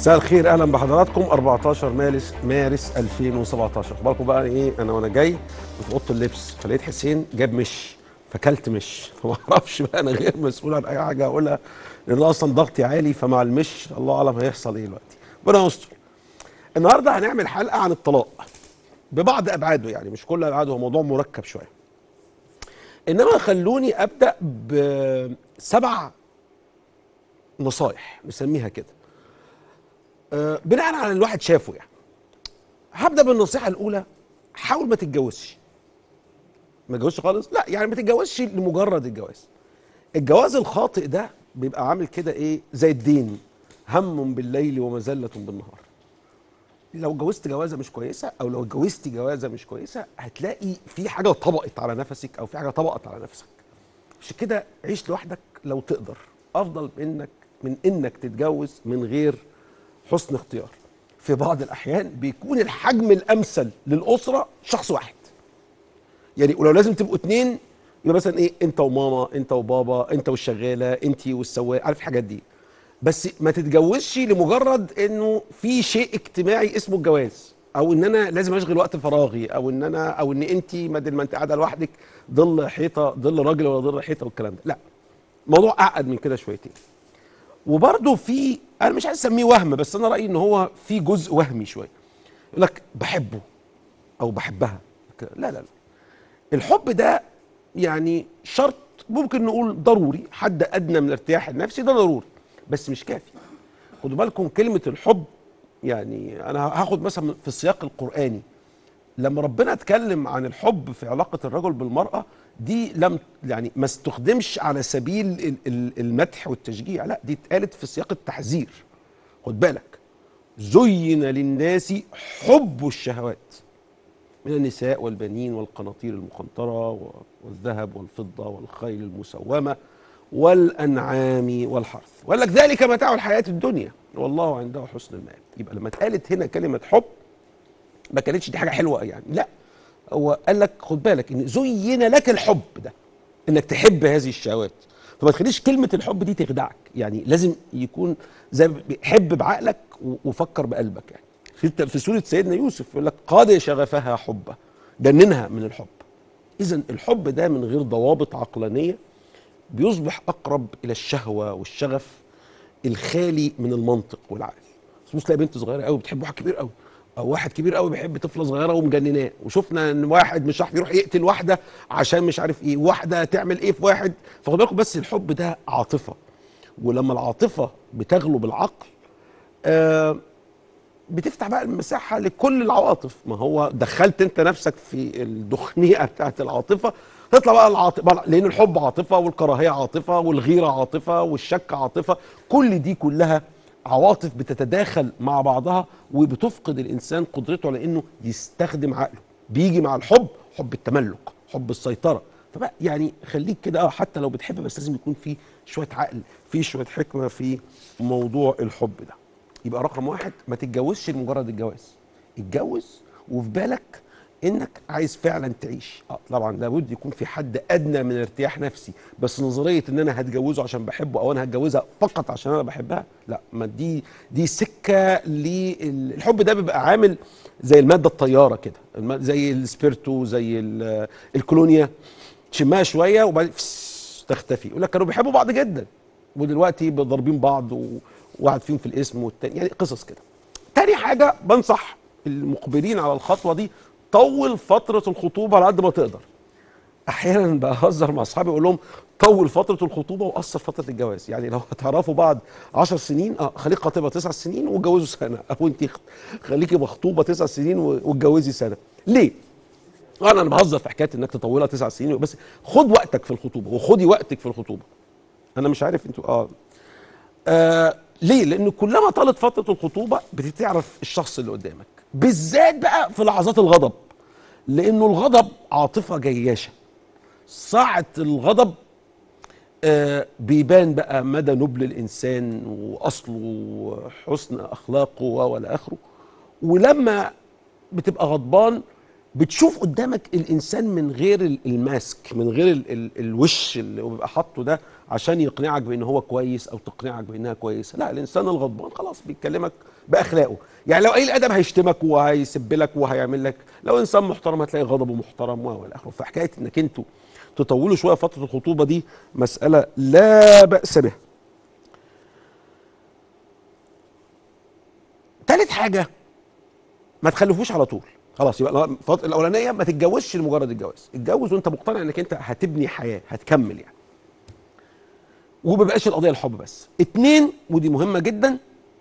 مساء الخير اهلا بحضراتكم 14 مارس مارس 2017 بالكم بقى ايه انا وانا جاي في اوضه اللبس فلقيت حسين جاب مش فكلت مش فما اعرفش بقى انا غير مسؤول عن اي حاجه اقولها لان اصلا ضغطي عالي فمع المش الله اعلم هيحصل ايه دلوقتي ربنا يستر النهارده هنعمل حلقه عن الطلاق ببعض ابعاده يعني مش كل ابعاده هو موضوع مركب شويه انما خلوني ابدا بسبع نصايح نسميها كده آه، بناء على اللي الواحد شافه يعني هبدا بالنصيحه الاولى حاول ما تتجوزش ما تتجوزش خالص لا يعني ما تتجوزش لمجرد الجواز الجواز الخاطئ ده بيبقى عامل كده ايه زي الدين هم بالليل ومذله بالنهار لو اتجوزت جوازه مش كويسه او لو اتجوزتي جوازه مش كويسه هتلاقي في حاجه طبقت على نفسك او في حاجه طبقت على نفسك عشان كده عيش لوحدك لو تقدر افضل منك من انك تتجوز من غير حسن اختيار في بعض الاحيان بيكون الحجم الامثل للاسره شخص واحد يعني ولو لازم تبقوا اتنين يبقى مثلا ايه انت وماما انت وبابا انت والشغاله انت والسواق عارف الحاجات دي بس ما تتجوزش لمجرد انه في شيء اجتماعي اسمه الجواز او ان انا لازم اشغل وقت فراغي او ان انا او ان انت بدل ما انت قاعده لوحدك ظل حيطه ظل راجل ولا ظل حيطه والكلام ده لا موضوع اعقد من كده شويتين وبرضه في انا مش عايز اسميه وهم بس انا رايي ان هو في جزء وهمي شويه يقول لك بحبه او بحبها كده. لا لا لا الحب ده يعني شرط ممكن نقول ضروري حد ادنى من الارتياح النفسي ده ضروري بس مش كافي خدوا بالكم كلمه الحب يعني انا هاخد مثلا في السياق القراني لما ربنا اتكلم عن الحب في علاقه الرجل بالمراه دي لم يعني ما استخدمش على سبيل ال- ال- المدح والتشجيع لا دي اتقالت في سياق التحذير خد بالك زين للناس حب الشهوات من النساء والبنين والقناطير المقنطرة و- والذهب والفضة والخيل المسومة والأنعام والحرث وقال لك ذلك متاع الحياة الدنيا والله عنده حسن المال يبقى لما اتقالت هنا كلمة حب ما كانتش دي حاجة حلوة يعني لا هو قال لك خد بالك ان زين لك الحب ده انك تحب هذه الشهوات فما تخليش كلمة الحب دي تخدعك يعني لازم يكون زي ما بي- حب بعقلك و- وفكر بقلبك يعني في في سورة سيدنا يوسف يقول لك قاد شغفها حبا جننها من الحب إذا الحب ده من غير ضوابط عقلانية بيصبح أقرب إلى الشهوة والشغف الخالي من المنطق والعقل بس تلاقي بنت صغيرة قوي بتحب واحد كبير قوي أو واحد كبير قوي بيحب طفلة صغيرة ومجنناه وشفنا إن واحد مش عارف يروح يقتل واحدة عشان مش عارف إيه واحدة تعمل إيه في واحد فخد بالكم بس الحب ده عاطفة ولما العاطفة بتغلب العقل آه بتفتح بقى المساحة لكل العواطف ما هو دخلت انت نفسك في الدخنيقة بتاعت العاطفة تطلع بقى العاطفة لأن الحب عاطفة والكراهية عاطفة والغيرة عاطفة والشك عاطفة كل دي كلها عواطف بتتداخل مع بعضها وبتفقد الإنسان قدرته على إنه يستخدم عقله بيجي مع الحب حب التملك حب السيطرة فبقى يعني خليك كده اه حتى لو بتحب بس لازم يكون في شوية عقل في شوية حكمة في موضوع الحب ده يبقى رقم واحد ما تتجوزش لمجرد الجواز اتجوز وفي بالك انك عايز فعلا تعيش اه طبعا لابد يكون في حد ادنى من ارتياح نفسي بس نظريه ان انا هتجوزه عشان بحبه او انا هتجوزها فقط عشان انا بحبها لا ما دي دي سكه للحب ده بيبقى عامل زي الماده الطياره كده الم- زي السبيرتو زي ال- الكولونيا تشمها شويه وبعدين فس- تختفي يقول لك كانوا بيحبوا بعض جدا ودلوقتي ضاربين بعض و- وواحد فيهم في الاسم والتاني يعني قصص كده تاني حاجه بنصح المقبلين على الخطوه دي طول فتره الخطوبه على قد ما تقدر احيانا بهزر مع اصحابي اقول لهم طول فتره الخطوبه وقصر فتره الجواز يعني لو هتعرفوا بعض 10 سنين اه خليك خطيبه 9 سنين واتجوزوا سنه او انت خليكي مخطوبه 9 سنين و- واتجوزي سنه ليه انا انا بهزر في حكايه انك تطولها 9 سنين بس خد وقتك في الخطوبه وخدي وقتك في الخطوبه انا مش عارف انتوا اه آه ليه؟ لأن كلما طالت فترة الخطوبة بتعرف الشخص اللي قدامك بالذات بقى في لحظات الغضب لأنه الغضب عاطفة جياشة ساعة الغضب آه بيبان بقى مدى نبل الإنسان وأصله وحسن أخلاقه وإلى آخره ولما بتبقى غضبان بتشوف قدامك الانسان من غير ال- الماسك من غير ال ال الوش اللي هو بيبقى حاطه ده عشان يقنعك بان هو كويس او تقنعك بانها كويسه لا الانسان الغضبان خلاص بيكلمك باخلاقه يعني لو قليل ادب هيشتمك وهيسب لك وهيعمل لك لو انسان محترم هتلاقي غضبه محترم والى اخره فحكايه انك انتوا تطولوا شويه فتره الخطوبه دي مساله لا باس بها تالت حاجه ما تخلفوش على طول خلاص يبقى الفتره الاولانيه ما تتجوزش لمجرد الجواز اتجوز وانت مقتنع انك انت هتبني حياه هتكمل يعني وما بقاش القضيه الحب بس اتنين ودي مهمه جدا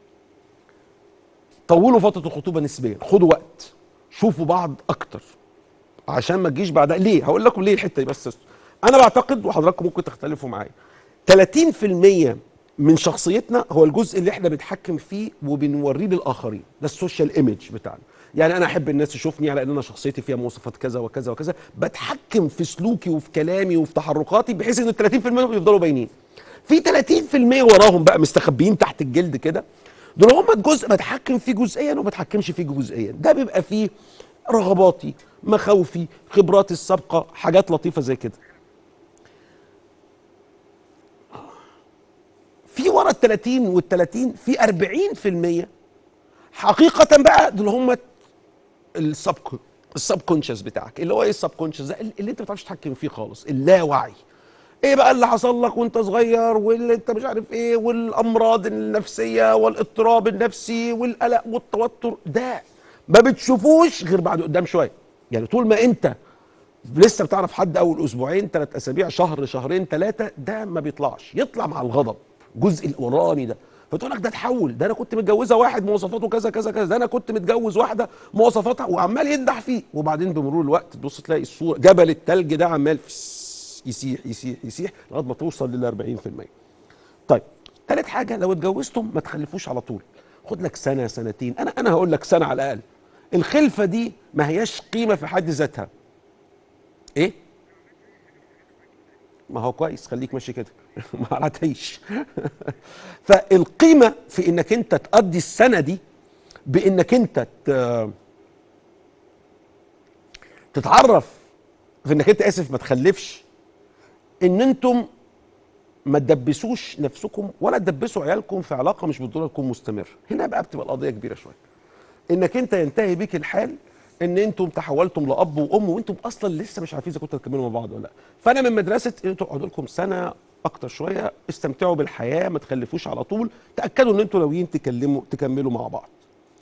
طولوا فتره الخطوبه نسبيا خدوا وقت شوفوا بعض اكتر عشان ما تجيش بعدها ليه هقول لكم ليه الحته دي بس انا بعتقد وحضراتكم ممكن تختلفوا معايا 30% من شخصيتنا هو الجزء اللي احنا بنتحكم فيه وبنوريه للاخرين ده السوشيال ايمج بتاعنا يعني انا احب الناس تشوفني على ان انا شخصيتي فيها مواصفات كذا وكذا وكذا بتحكم في سلوكي وفي كلامي وفي تحركاتي بحيث ان ال 30% يفضلوا باينين في 30% وراهم بقى مستخبيين تحت الجلد كده دول هم الجزء بتحكم فيه جزئيا وما بتحكمش فيه جزئيا ده بيبقى فيه رغباتي مخاوفي خبراتي السابقه حاجات لطيفه زي كده في ورا ال 30 وال 30 في 40% حقيقة بقى دول هم السب السب كونشس بتاعك اللي هو ايه السب كونشس ده اللي انت ما بتعرفش تتحكم فيه خالص اللاوعي ايه بقى اللي حصل لك وانت صغير واللي انت مش عارف ايه والامراض النفسيه والاضطراب النفسي والقلق والتوتر ده ما بتشوفوش غير بعد قدام شويه يعني طول ما انت لسه بتعرف حد اول اسبوعين ثلاث اسابيع شهر شهرين ثلاثه ده ما بيطلعش يطلع مع الغضب الجزء الاوراني ده فتقول لك ده اتحول ده انا كنت متجوزه واحد مواصفاته كذا كذا كذا ده انا كنت متجوز واحده مواصفاتها وعمال يندح فيه وبعدين بمرور الوقت تبص تلاقي الصوره جبل التلج ده عمال يسيح يسيح يسيح لغايه ما توصل لل 40% طيب ثالث حاجه لو اتجوزتم ما تخلفوش على طول خد لك سنه سنتين انا انا هقول لك سنه على الاقل الخلفه دي ما هياش قيمه في حد ذاتها ايه ما هو كويس خليك ماشي كده ما تعيش فالقيمه في انك انت تقضي السنه دي بانك انت تتعرف في انك انت اسف ما تخلفش ان انتم ما تدبسوش نفسكم ولا تدبسوا عيالكم في علاقه مش بالضروره تكون مستمره هنا بقى بتبقى القضيه كبيره شويه انك انت ينتهي بيك الحال ان انتم تحولتم لاب وام وانتم اصلا لسه مش عارفين اذا كنتوا هتكملوا مع بعض ولا لا فانا من مدرسه انتوا اقعدوا لكم سنه اكتر شويه استمتعوا بالحياه ما تخلفوش على طول تاكدوا ان انتوا ناويين تكلموا تكملوا مع بعض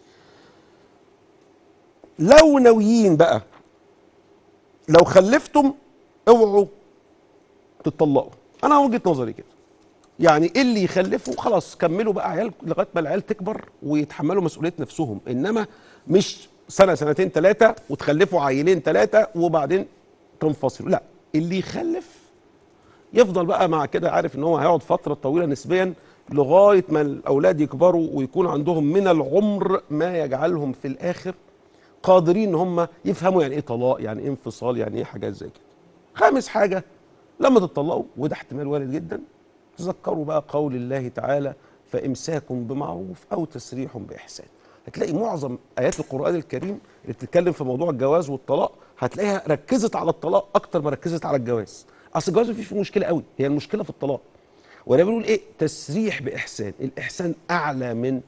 لو ناويين بقى لو خلفتم اوعوا تتطلقوا انا وجهه نظري كده يعني اللي يخلفوا خلاص كملوا بقى عيال لغايه ما العيال تكبر ويتحملوا مسؤوليه نفسهم انما مش سنه سنتين ثلاثه وتخلفوا عيلين ثلاثه وبعدين تنفصلوا لا اللي يخلف يفضل بقى مع كده عارف ان هو هيقعد فتره طويله نسبيا لغايه ما الاولاد يكبروا ويكون عندهم من العمر ما يجعلهم في الاخر قادرين ان هم يفهموا يعني ايه طلاق يعني ايه انفصال يعني ايه حاجات زي كده خامس حاجه لما تتطلقوا وده احتمال وارد جدا تذكروا بقى قول الله تعالى فامساك بمعروف او تسريح باحسان هتلاقي معظم ايات القران الكريم اللي بتتكلم في موضوع الجواز والطلاق هتلاقيها ركزت على الطلاق اكتر ما ركزت على الجواز اصل الجواز مفيش فيه مشكله قوي هي المشكله في الطلاق وانا بنقول ايه تسريح باحسان الاحسان اعلى من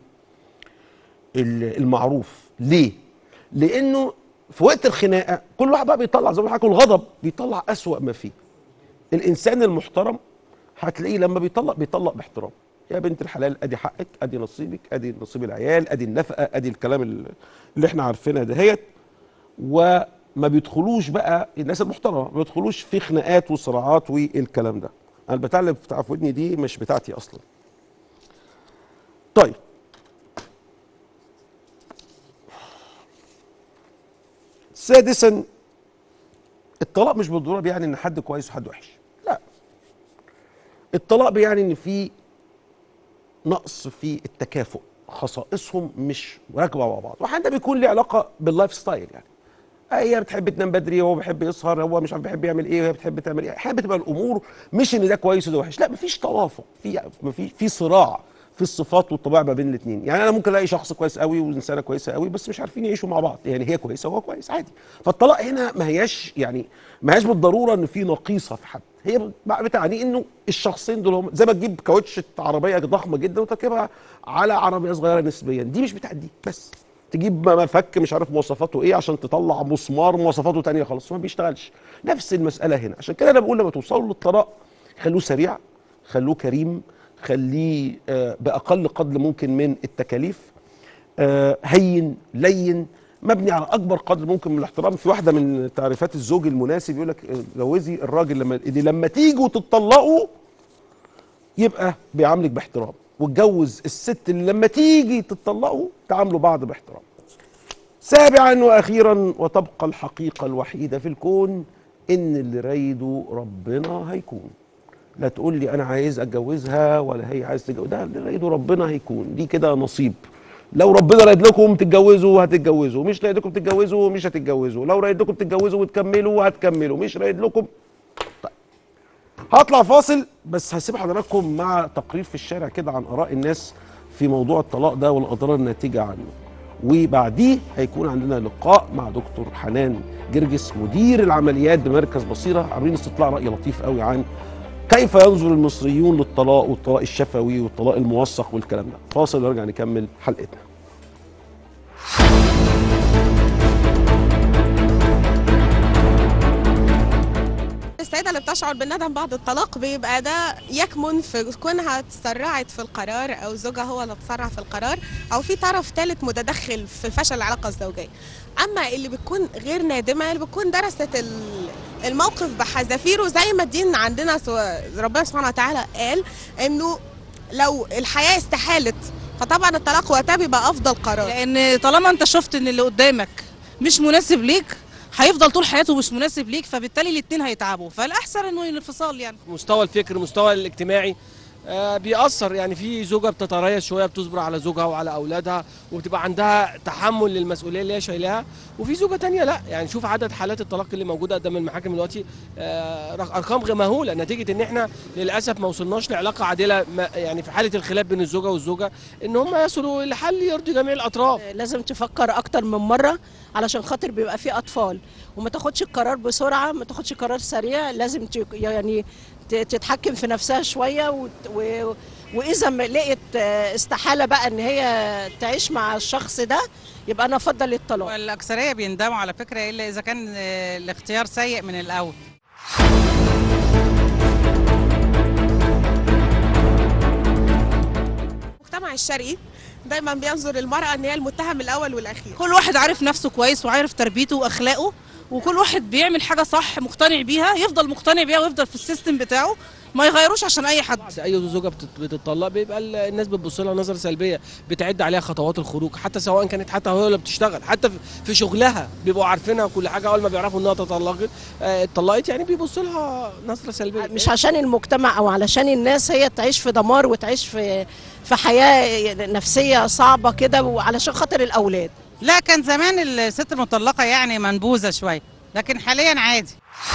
المعروف ليه لانه في وقت الخناقه كل واحد بقى بيطلع زي ما حكوا الغضب بيطلع اسوا ما فيه الانسان المحترم هتلاقيه لما بيطلق بيطلق باحترام يا بنت الحلال ادي حقك ادي نصيبك ادي نصيب العيال ادي النفقه ادي الكلام اللي احنا عارفينها دهيت وما بيدخلوش بقى الناس المحترمه ما بيدخلوش في خناقات وصراعات والكلام ده انا البتاع اللي بتاع في ودني دي مش بتاعتي اصلا طيب سادسا الطلاق مش بالضروره بيعني ان حد كويس وحد وحش لا الطلاق بيعني ان في نقص في التكافؤ خصائصهم مش راكبه مع بعض وحتى بيكون ليه علاقه باللايف ستايل يعني هي بتحب تنام بدري هو بيحب يسهر هو مش عارف بيحب يعمل ايه وهي بتحب تعمل ايه احيانا بتبقى الامور مش ان ده كويس وده وحش لا مفيش توافق في في في صراع في الصفات والطباع ما بين الاثنين يعني انا ممكن الاقي شخص كويس قوي وانسانه كويسه قوي بس مش عارفين يعيشوا مع بعض يعني هي كويسه وهو كويس عادي فالطلاق هنا ما هياش يعني ما هياش بالضروره ان في نقيصه في حد هي بتعني انه الشخصين دول هم زي ما تجيب كاوتشة عربيه ضخمه جدا وتركبها على عربيه صغيره نسبيا دي مش بتعدي بس تجيب مفك مش عارف مواصفاته ايه عشان تطلع مسمار مواصفاته تانية خالص ما بيشتغلش نفس المساله هنا عشان كده انا بقول لما توصلوا للطلاق خلوه سريع خلوه كريم خليه آه، باقل قدر ممكن من التكاليف آه، هين لين مبني على اكبر قدر ممكن من الاحترام في واحده من تعريفات الزوج المناسب يقول لك آه، جوزي الراجل لما اللي لما تيجوا تتطلقوا يبقى بيعاملك باحترام واتجوز الست اللي لما تيجي تتطلقوا تعاملوا بعض باحترام سابعا واخيرا وتبقى الحقيقه الوحيده في الكون ان اللي رايده ربنا هيكون لا تقول لي انا عايز اتجوزها ولا هي عايز تتجوز ده اللي رايده ربنا هيكون دي كده نصيب لو ربنا رايد لكم تتجوزوا هتتجوزوا مش رايد لكم تتجوزوا مش هتتجوزوا لو رايد لكم تتجوزوا وتكملوا هتكملوا مش رايد لكم طيب هطلع فاصل بس هسيب حضراتكم مع تقرير في الشارع كده عن اراء الناس في موضوع الطلاق ده والاضرار الناتجه عنه وبعديه هيكون عندنا لقاء مع دكتور حنان جرجس مدير العمليات بمركز بصيره عاملين استطلاع راي لطيف قوي عن كيف ينظر المصريون للطلاق والطلاق الشفوي والطلاق الموثق والكلام ده فاصل ونرجع نكمل حلقتنا السيدة اللي بتشعر بالندم بعد الطلاق بيبقى ده يكمن في كونها تسرعت في القرار أو زوجها هو اللي تسرع في القرار أو في طرف ثالث متدخل في فشل العلاقة الزوجية أما اللي بتكون غير نادمة اللي بتكون درست ال- الموقف بحذافيره زي ما الدين عندنا سو- ربنا سبحانه وتعالى قال إنه لو الحياة استحالت فطبعا الطلاق وقتها بيبقى أفضل قرار لان طالما انت شفت ان اللي قدامك مش مناسب ليك هيفضل طول حياته مش مناسب ليك فبالتالي الاتنين هيتعبوا فالاحسن انه الانفصال يعني مستوى الفكر مستوى الاجتماعي آه، بيأثر يعني في زوجة بتتريث شوية بتصبر على زوجها وعلى أولادها وبتبقى عندها تحمل للمسؤولية اللي هي شايلاها وفي زوجة تانية لا يعني شوف عدد حالات الطلاق اللي موجودة قدام المحاكم دلوقتي آه، رق- أرقام غير مهولة نتيجة إن إحنا للأسف ما وصلناش لعلاقة عادلة ما- يعني في حالة الخلاف بين الزوجة والزوجة إن هم يصلوا لحل يرضي جميع الأطراف لازم تفكر اكتر من مره علشان خاطر بيبقى في اطفال وما تاخدش القرار بسرعه ما تاخدش قرار سريع لازم ت- يعني ت- تتحكم في نفسها شويه و... و... واذا ما لقيت آه، استحاله بقى ان هي تعيش مع الشخص ده يبقى انا افضل الطلاق والأكثرية بيندموا على فكرة إلا إذا كان آه، الاختيار سيء من الأول المجتمع الشرقي دايما بينظر المرأة ان هي المتهم الاول والاخير كل واحد عارف نفسه كويس وعارف تربيته واخلاقه وكل واحد بيعمل حاجه صح مقتنع بيها يفضل مقتنع بيها ويفضل في السيستم بتاعه ما يغيروش عشان اي حد اي زوجه بتت- بتطلق بيبقى ال- الناس بتبص لها نظره سلبيه بتعد عليها خطوات الخروج حتى سواء كانت حتى هي اللي بتشتغل حتى في- في شغلها بيبقوا عارفينها وكل حاجه اول ما بيعرفوا انها تطلقت آه، اتطلقت يعني بيبص لها نظره سلبيه مش عشان المجتمع او علشان الناس هي تعيش في دمار وتعيش في في حياه نفسيه صعبه كده وعلشان خاطر الاولاد لا كان زمان الست المطلقة يعني منبوذة شوية لكن حاليا عادي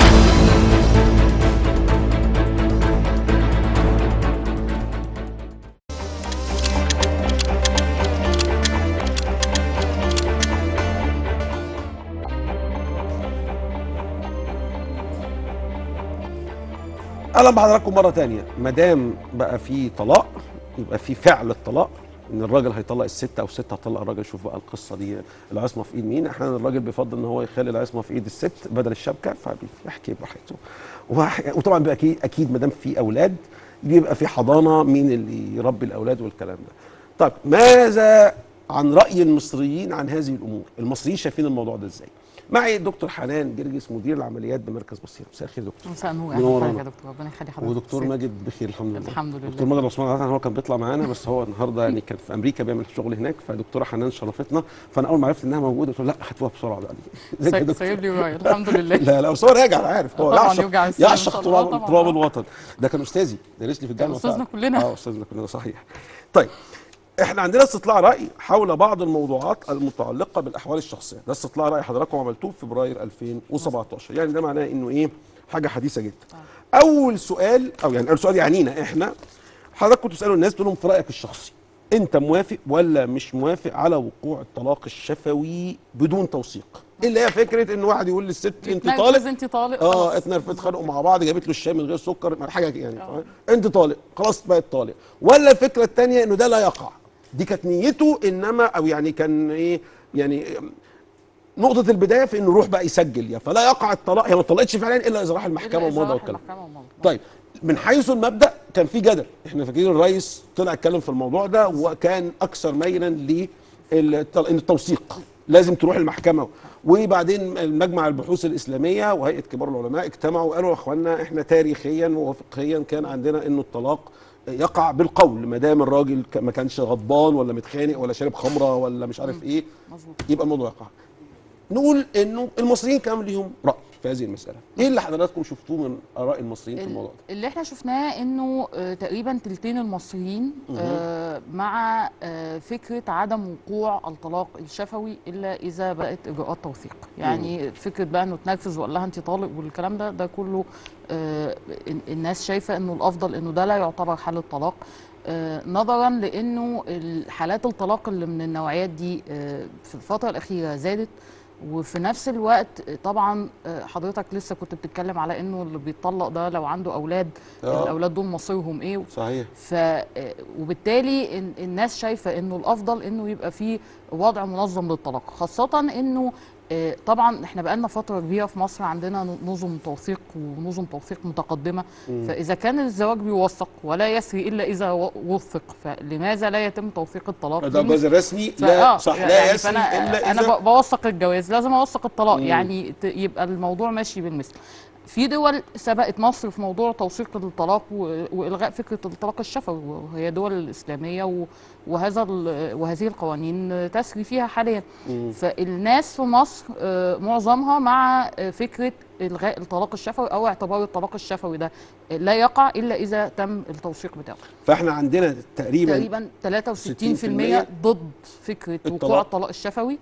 اهلا بحضراتكم مره تانية ما دام بقى في طلاق يبقى في فعل الطلاق ان الراجل هيطلق الست او الست هتطلق الراجل شوف بقى القصه دي العصمه في ايد مين احيانا الراجل بيفضل ان هو يخلي العصمه في ايد الست بدل الشبكه فبيحكي براحته وح- وطبعا بقى اكيد اكيد ما دام في اولاد بيبقى في حضانه مين اللي يربي الاولاد والكلام ده طيب ماذا عن راي المصريين عن هذه الامور المصريين شايفين الموضوع ده ازاي معي الدكتور حنان جرجس مدير العمليات بمركز بصيره مساء الخير يا دكتور مساء النور منورانا. اهلا بحضرتك يا دكتور ربنا يخلي حضرتك ودكتور ميرسي. ماجد بخير الحمد لله الحمد لله. دكتور ماجد عثمان عادة هو كان بيطلع معانا بس هو النهارده يعني كان في امريكا بيعمل شغل هناك فدكتوره حنان شرفتنا فانا اول ما عرفت انها موجوده قلت له لا هاتوها بسرعه بقى ازيك يا ساي- دكتور؟ سايب لي ورايا الحمد لله لا لا بس هو راجع انا عارف هو طبعاً يعشق يوجع السن إن يعشق شاء الله. تراب طبعاً. تراب الوطن ده كان استاذي درس لي في الجامعه أستاذنا بتاعته. كلنا. اه استاذنا كلنا صحيح طيب احنا عندنا استطلاع راي حول بعض الموضوعات المتعلقه بالاحوال الشخصيه ده استطلاع راي حضراتكم عملتوه في فبراير 2017 يعني ده معناه انه ايه حاجه حديثه جدا اول سؤال او يعني اول سؤال يعنينا احنا حضرتك كنتوا تسالوا الناس تقول لهم في رايك الشخصي انت موافق ولا مش موافق على وقوع الطلاق الشفوي بدون توثيق اللي هي فكره ان واحد يقول للست انت يتنرفز طالق انت طالق اه خلاص. اتنرفزوا اتخانقوا مع بعض جابت له الشاي من غير سكر حاجه يعني فاهم؟ انت طالق خلاص بقت طالق ولا الفكره الثانيه انه ده لا يقع دي كانت نيته انما او يعني كان ايه يعني نقطة البداية في انه يروح بقى يسجل يا فلا يقع الطلاق هي ما اتطلقتش فعلا الا اذا راح المحكمة إلا إذا ومضى راح والكلام المحكمة ومضى. طيب من حيث المبدا كان في جدل احنا فاكرين الرئيس طلع اتكلم في الموضوع ده وكان اكثر ميلا للتوثيق لازم تروح المحكمه وبعدين المجمع البحوث الاسلاميه وهيئه كبار العلماء اجتمعوا وقالوا يا اخوانا احنا تاريخيا وفقهيا كان عندنا انه الطلاق يقع بالقول ما دام الراجل ك- ما كانش غضبان ولا متخانق ولا شارب خمره ولا مش عارف ايه مظبوط يبقى الموضوع يقع نقول انه المصريين كان ليهم راي في هذه المساله ايه اللي حضراتكم شفتوه من اراء المصريين في ال- الموضوع ده اللي احنا شفناه انه آه، تقريبا تلتين المصريين آه، مع آه، فكره عدم وقوع الطلاق الشفوي الا اذا بقت اجراءات توثيق يعني فكره بقى انه تنرفز وقال لها انت طالق والكلام ده ده كله آه، ال- الناس شايفه انه الافضل انه ده لا يعتبر حل الطلاق آه، نظرا لانه حالات الطلاق اللي من النوعيات دي آه، في الفتره الاخيره زادت وفي نفس الوقت طبعا آه، حضرتك لسه كنت بتتكلم على انه اللي بيتطلق ده لو عنده اولاد آه. الاولاد دول مصيرهم ايه صحيح ف آه، وبالتالي إن- الناس شايفه انه الافضل انه يبقى في وضع منظم للطلاق خاصه انه آه، طبعا احنا بقالنا فتره كبيره في مصر عندنا ن- نظم توثيق ونظم توثيق متقدمه فاذا كان الزواج بيوثق ولا يسري الا اذا و- وثق فلماذا لا يتم توثيق الطلاق ده دي الجواز الرسمي ف- لا آه، صح لا يعني يسري فأنا الا انا اذا ب- بوثق الجواز لازم اوثق الطلاق مم. يعني ت- يبقى الموضوع ماشي بالمثل في دول سبقت مصر في موضوع توثيق الطلاق و- والغاء فكره الطلاق الشفوي وهي دول الاسلاميه و- وهذا ال- وهذه القوانين تسري فيها حاليا فالناس في مصر آه، معظمها مع آه، فكره الغاء الطلاق الشفوي او اعتبار الطلاق الشفوي ده لا يقع الا اذا تم التوثيق بتاعه فاحنا عندنا تقريبا تقريبا 63% 60% ضد فكره وقوع الطلاق. الطلاق الشفوي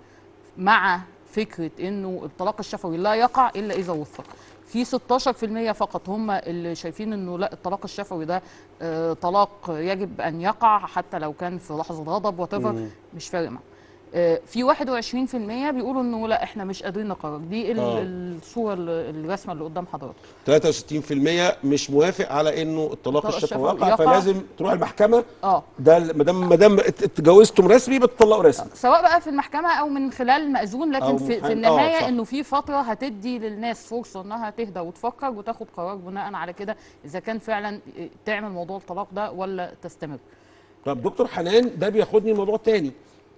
مع فكره انه الطلاق الشفوي لا يقع الا اذا وثق في 16% فقط هم اللي شايفين انه لا الطلاق الشفوي ده آه طلاق يجب ان يقع حتى لو كان في لحظه غضب وات مش فارق معاه آه، في 21% بيقولوا انه لا احنا مش قادرين نقرر دي ال- آه. الصوره ال- الرسمه اللي قدام حضرتك 63% مش موافق على انه الطلاق الطلاق الشفوي الشفوي واقع يقع. فلازم تروح المحكمه اه ده ما دام ما دام ات- اتجوزتم رسمي بتطلقوا رسمي سواء بقى في المحكمة أو من خلال مأذون لكن أو في, محامي. في النهاية آه، صح. إنه في فترة هتدي للناس فرصة إنها تهدى وتفكر وتاخد قرار بناء على كده إذا كان فعلا تعمل موضوع الطلاق ده ولا تستمر. طب دكتور حنان ده بياخدني لموضوع تاني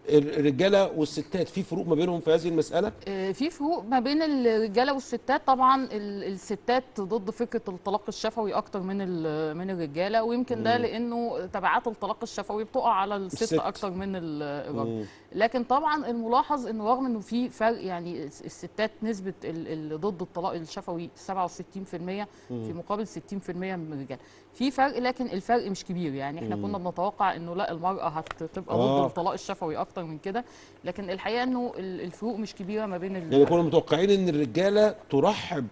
الرجاله والستات في فروق ما بينهم في هذه المساله آه، في فروق ما بين الرجاله والستات طبعا ال- الستات ضد فكره الطلاق الشفوي اكتر من ال- من الرجاله ويمكن ده لانه تبعات الطلاق الشفوي بتقع على الست, الست. اكتر من ال- الراجل لكن طبعا الملاحظ انه رغم انه في فرق يعني الس- الستات نسبه ال- اللي ضد الطلاق الشفوي 67% في مقابل 60% من الرجال في فرق لكن الفرق مش كبير يعني احنا كنا بنتوقع انه لا المراه هتبقى آه. ضد الطلاق الشفوي اكتر من كده لكن الحقيقه انه ال- الفروق مش كبيره ما بين ال- يعني كنا متوقعين ان الرجاله ترحب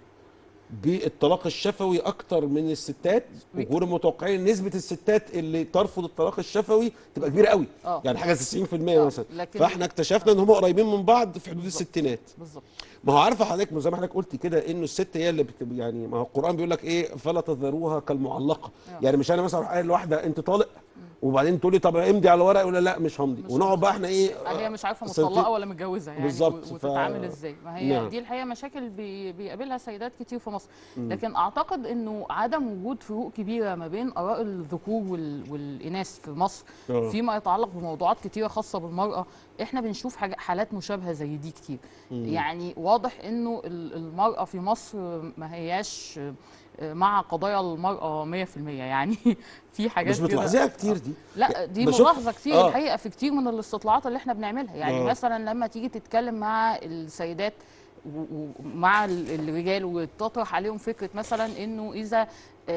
بالطلاق الشفوي اكتر من الستات وكنا متوقعين نسبه الستات اللي ترفض الطلاق الشفوي تبقى كبيره قوي آه. يعني حاجه 90% آه، مثلا لكن- فاحنا اكتشفنا ان هم قريبين من بعض في حدود الستينات بالظبط ما هو عارفه حضرتك زي ما حضرتك قلت كده انه الست هي اللي بت... يعني ما هو القران بيقول لك ايه فلا تذروها كالمعلقه يعني مش انا مثلا اروح قايل لواحده انت طالق وبعدين تقول لي طب امضي على ورقه ولا لا مش همضي ونقعد بقى احنا ايه هي مش عارفه سنتين- مطلقه ولا متجوزه يعني بالظبط، و- ف- وتتعامل ازاي ما هي نعم. دي الحقيقه مشاكل بي بيقابلها سيدات كتير في مصر لكن اعتقد انه عدم وجود فروق كبيره ما بين اراء الذكور وال والاناث في مصر آه. فيما يتعلق بموضوعات كتيره خاصه بالمراه احنا بنشوف حاجة حالات مشابهه زي دي كتير يعني واضح انه ال- المراه في مصر ما هياش مع قضايا المرأة 100% يعني في حاجات مش كده- بتلاحظيها كتير دي لا دي بشوف- ملاحظه كتير آه. الحقيقه في كتير من الاستطلاعات اللي احنا بنعملها يعني آه. مثلا لما تيجي تتكلم مع السيدات و- ومع ال- الرجال وتطرح عليهم فكره مثلا انه اذا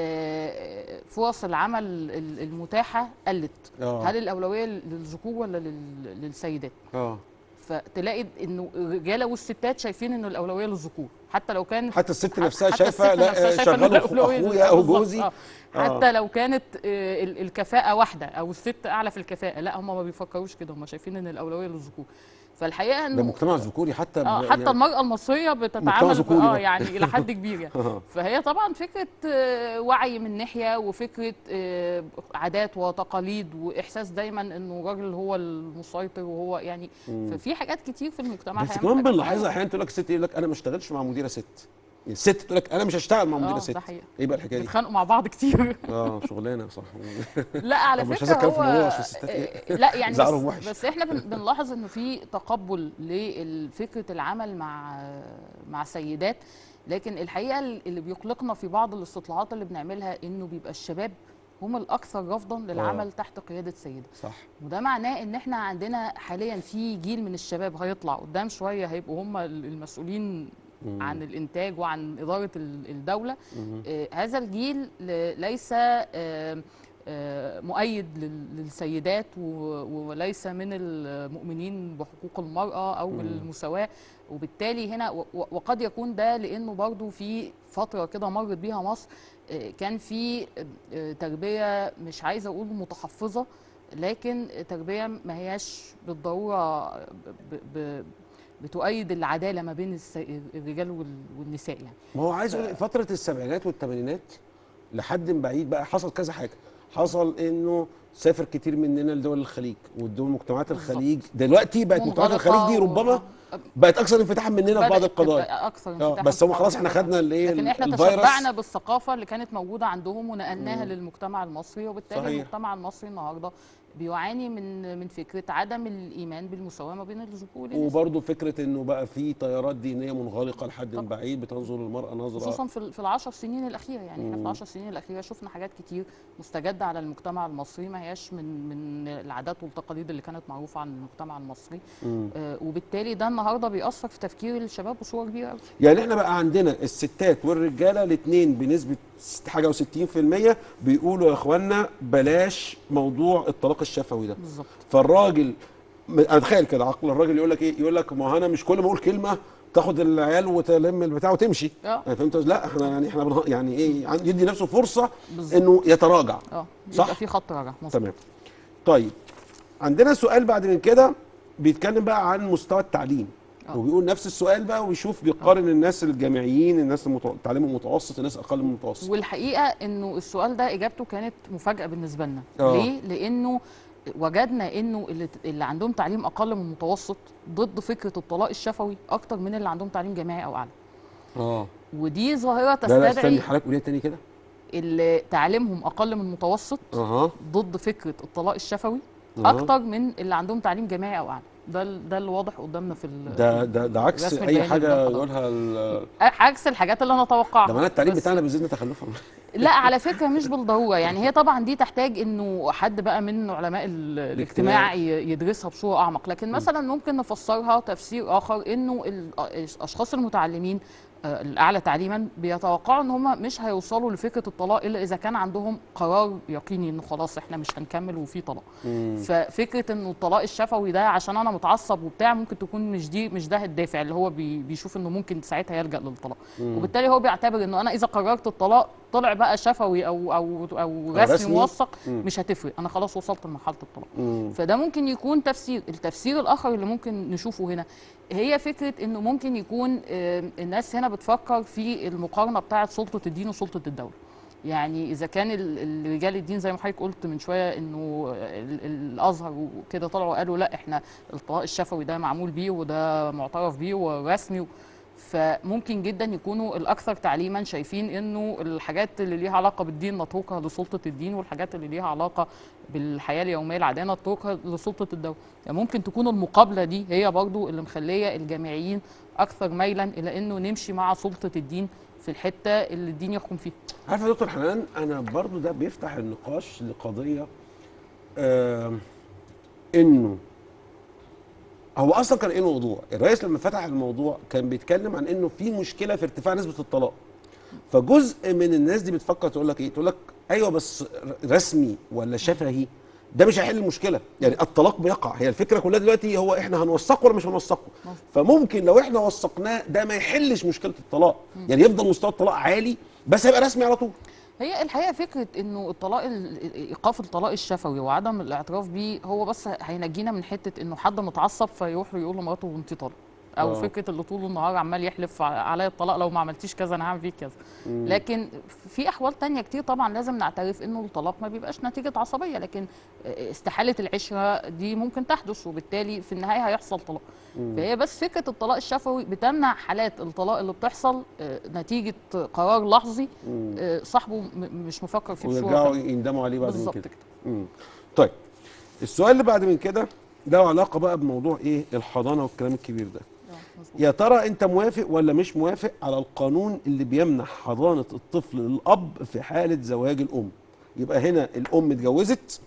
آه، فرص العمل ال- المتاحه قلت آه. هل الاولويه للذكور ولا لل- للسيدات اه فتلاقي انه الرجاله والستات شايفين ان الاولويه للذكور حتى لو كان حتى الست نفسها حتى شايفه الست نفسها لا شايفة إن شغلوا الأولوية اخويا او بالظبط، جوزي آه. حتى لو كانت آه، ال- الكفاءه واحده او الست اعلى في الكفاءه لا هم ما بيفكروش كده هم شايفين ان الاولويه للذكور فالحقيقه ده انه مجتمع ذكوري حتى اه ب- حتى يعني- المراه المصريه بتتعامل ب- ذكوري اه بقى. يعني الى حد كبير يعني آه. فهي طبعا فكره آه، وعي من ناحيه وفكره آه، عادات وتقاليد واحساس دايما انه الراجل هو المسيطر وهو يعني ففي حاجات كتير في المجتمع بس الحقيقة كمان محتاجة بنلاحظها تتغير. احيانا تقول لك الست يقول لك انا ما اشتغلش مع مديره ست يعني الست تقول لك انا مش هشتغل مع مديره اه ست ده حقيقه ايه بقى الحكايه دي؟ بيتخانقوا مع بعض كتير اه شغلانه صح لا على طب مش فكره عايز أتكلم هو في الموضوع عشان الستات إيه؟ آه، لا يعني زعلهم بس, وحش. بس احنا بن- بنلاحظ انه في تقبل لفكره العمل مع مع سيدات لكن الحقيقه اللي بيقلقنا في بعض الاستطلاعات اللي بنعملها انه بيبقى الشباب هم الاكثر رفضا للعمل تحت قياده سيده صح وده معناه ان احنا عندنا حاليا في جيل من الشباب هيطلع قدام شويه هيبقوا هم المسؤولين عن الانتاج وعن اداره ال- الدوله آه هذا الجيل ل- ليس آه آه، مؤيد لل- للسيدات و- وليس من المؤمنين بحقوق المرأة أو بالمساواة وبالتالي هنا و- و- وقد يكون ده لأنه برضو في فترة كده مرت بيها مصر آه، كان في آه، تربية مش عايزة أقول متحفظة لكن تربية ما هياش بالضرورة ب- ب- بتؤيد العدالة ما بين الس- الرجال وال- والنساء يعني ما هو عايز اقول فتره السبعينات والثمانينات لحد من بعيد بقى حصل كذا حاجه حصل انه سافر كتير مننا لدول الخليج والدول مجتمعات بالظبط. الخليج دلوقتي بقت مجتمعات منغلقة الخليج دي و- ربما بقت اكثر انفتاحا مننا في بعض بدأت القضايا تبقى اكثر اه انفتاحاً بس في هم بعض خلاص احنا القضايا. خدنا الايه لكن احنا الفيروس تشبعنا بالثقافه اللي كانت موجوده عندهم ونقلناها للمجتمع المصري وبالتالي صحيح. المجتمع المصري النهارده بيعاني من من فكره عدم الايمان بالمساواه ما بين الذكور والاناث وبرضه فكره انه بقى في تيارات دينيه منغلقه لحد من بعيد بتنظر للمراه نظره خصوصا في ال- في العشر سنين الاخيره يعني احنا في العشر سنين الاخيره شفنا حاجات كتير مستجده على المجتمع المصري ما هياش من من العادات والتقاليد اللي كانت معروفه عن المجتمع المصري آه وبالتالي ده النهارده بيأثر في تفكير الشباب بصوره كبيره قوي يعني احنا بقى عندنا الستات والرجاله الاثنين بنسبه ست- حاجه و60% بيقولوا يا اخوانا بلاش موضوع الطلاق الشفوي ده بالظبط فالراجل م- انا اتخيل كده عقل الراجل يقول لك ايه يقول لك ما هو انا مش كل ما اقول كلمه تاخد العيال وتلم البتاع وتمشي اه أنا فهمت لا احنا يعني احنا بنه... يعني ايه عن- يدي نفسه فرصه بالظبط. انه يتراجع اه صح؟ يبقى في خط رجع مظبوط تمام طيب عندنا سؤال بعد من كده بيتكلم بقى عن مستوى التعليم آه. وبيقول نفس السؤال بقى ويشوف بيقارن الناس الجامعيين الناس المت... تعليمهم متوسط الناس اقل من المتوسط والحقيقه انه السؤال ده اجابته كانت مفاجاه بالنسبه لنا آه. ليه لانه وجدنا انه اللي, اللي عندهم تعليم اقل من المتوسط ضد فكره الطلاق الشفوي اكتر من اللي عندهم تعليم جامعي او اعلى اه ودي ظاهره لا لا استني تستدعي حضرتك قوليها تاني كده اللي تعليمهم اقل من المتوسط اها ضد فكره الطلاق الشفوي أها. اكتر من اللي عندهم تعليم جامعي او اعلى ده ال- ده اللي واضح قدامنا في ال- ده ده ده عكس رسم اي البيان اللي حاجه قدام يقولها ال- عكس الحاجات اللي انا اتوقعها ده معناه التعليم بس- بتاعنا بيزيدنا تخلفا لا على فكره مش بالضروره يعني هي طبعا دي تحتاج انه حد بقى من علماء ال- الاجتماع ي- يدرسها بصوره اعمق لكن مثلا ممكن نفسرها تفسير اخر انه ال- الاشخاص المتعلمين آه، الاعلى تعليما بيتوقعوا ان هم مش هيوصلوا لفكره الطلاق الا اذا كان عندهم قرار يقيني انه خلاص احنا مش هنكمل وفي طلاق ففكره انه الطلاق الشفوي ده عشان انا متعصب وبتاع ممكن تكون مش دي مش ده الدافع اللي هو بي بيشوف انه ممكن ساعتها يلجا للطلاق وبالتالي هو بيعتبر انه انا اذا قررت الطلاق طلع بقى شفوي او او او رسمي, رسمي. موثق مش هتفرق انا خلاص وصلت لمرحله الطلاق فده ممكن يكون تفسير التفسير الاخر اللي ممكن نشوفه هنا هي فكره انه ممكن يكون آه، الناس هنا بتفكر في المقارنه بتاعه سلطه الدين وسلطه الدوله يعني اذا كان ال- ال- رجال الدين زي ما حضرتك قلت من شويه انه ال- ال- الازهر وكده طلعوا قالوا لا احنا الطلاق الشفوي ده معمول بيه وده معترف بيه ورسمي فممكن جدا يكونوا الاكثر تعليما شايفين انه الحاجات اللي ليها علاقه بالدين نتركها لسلطه الدين والحاجات اللي ليها علاقه بالحياه اليوميه العاديه نتركها لسلطه الدوله يعني ممكن تكون المقابله دي هي برضو اللي مخليه الجامعيين اكثر ميلا الى انه نمشي مع سلطه الدين في الحته اللي الدين يحكم فيها عارف يا دكتور حنان انا برضو ده بيفتح النقاش لقضيه آم، انه هو اصلا كان ايه الموضوع؟ الرئيس لما فتح الموضوع كان بيتكلم عن انه في مشكله في ارتفاع نسبه الطلاق. فجزء من الناس دي بتفكر تقول لك ايه؟ تقول لك ايوه بس رسمي ولا شفهي ده مش هيحل المشكله يعني الطلاق بيقع هي الفكره كلها دلوقتي هو احنا هنوثقه ولا مش هنوثقه فممكن لو احنا وثقناه ده ما يحلش مشكله الطلاق يعني يفضل مستوى الطلاق عالي بس هيبقى رسمي على طول هي الحقيقه فكره انه الطلاق ال- ايقاف الطلاق الشفوي وعدم الاعتراف بيه هو بس هينجينا من حته انه حد متعصب فيروح يقول لمراته انت طالق او آه. فكره اللي طول النهار عمال يحلف ع- عليا الطلاق لو ما عملتيش كذا انا هعمل فيك كذا لكن في احوال تانية كتير طبعا لازم نعترف انه الطلاق ما بيبقاش نتيجه عصبيه لكن استحاله العشره دي ممكن تحدث وبالتالي في النهايه هيحصل طلاق فهي بس فكره الطلاق الشفوي بتمنع حالات الطلاق اللي بتحصل آه، نتيجه قرار لحظي آه، صاحبه م- مش مفكر فيه بصورة ويرجعوا تانية. يندموا عليه بعد من بالظبط كده كده. مم. طيب السؤال اللي بعد من كده له علاقه بقى بموضوع ايه الحضانه والكلام الكبير ده آه، مظبوط. يا ترى انت موافق ولا مش موافق على القانون اللي بيمنع حضانه الطفل للاب في حاله زواج الام يبقى هنا الام اتجوزت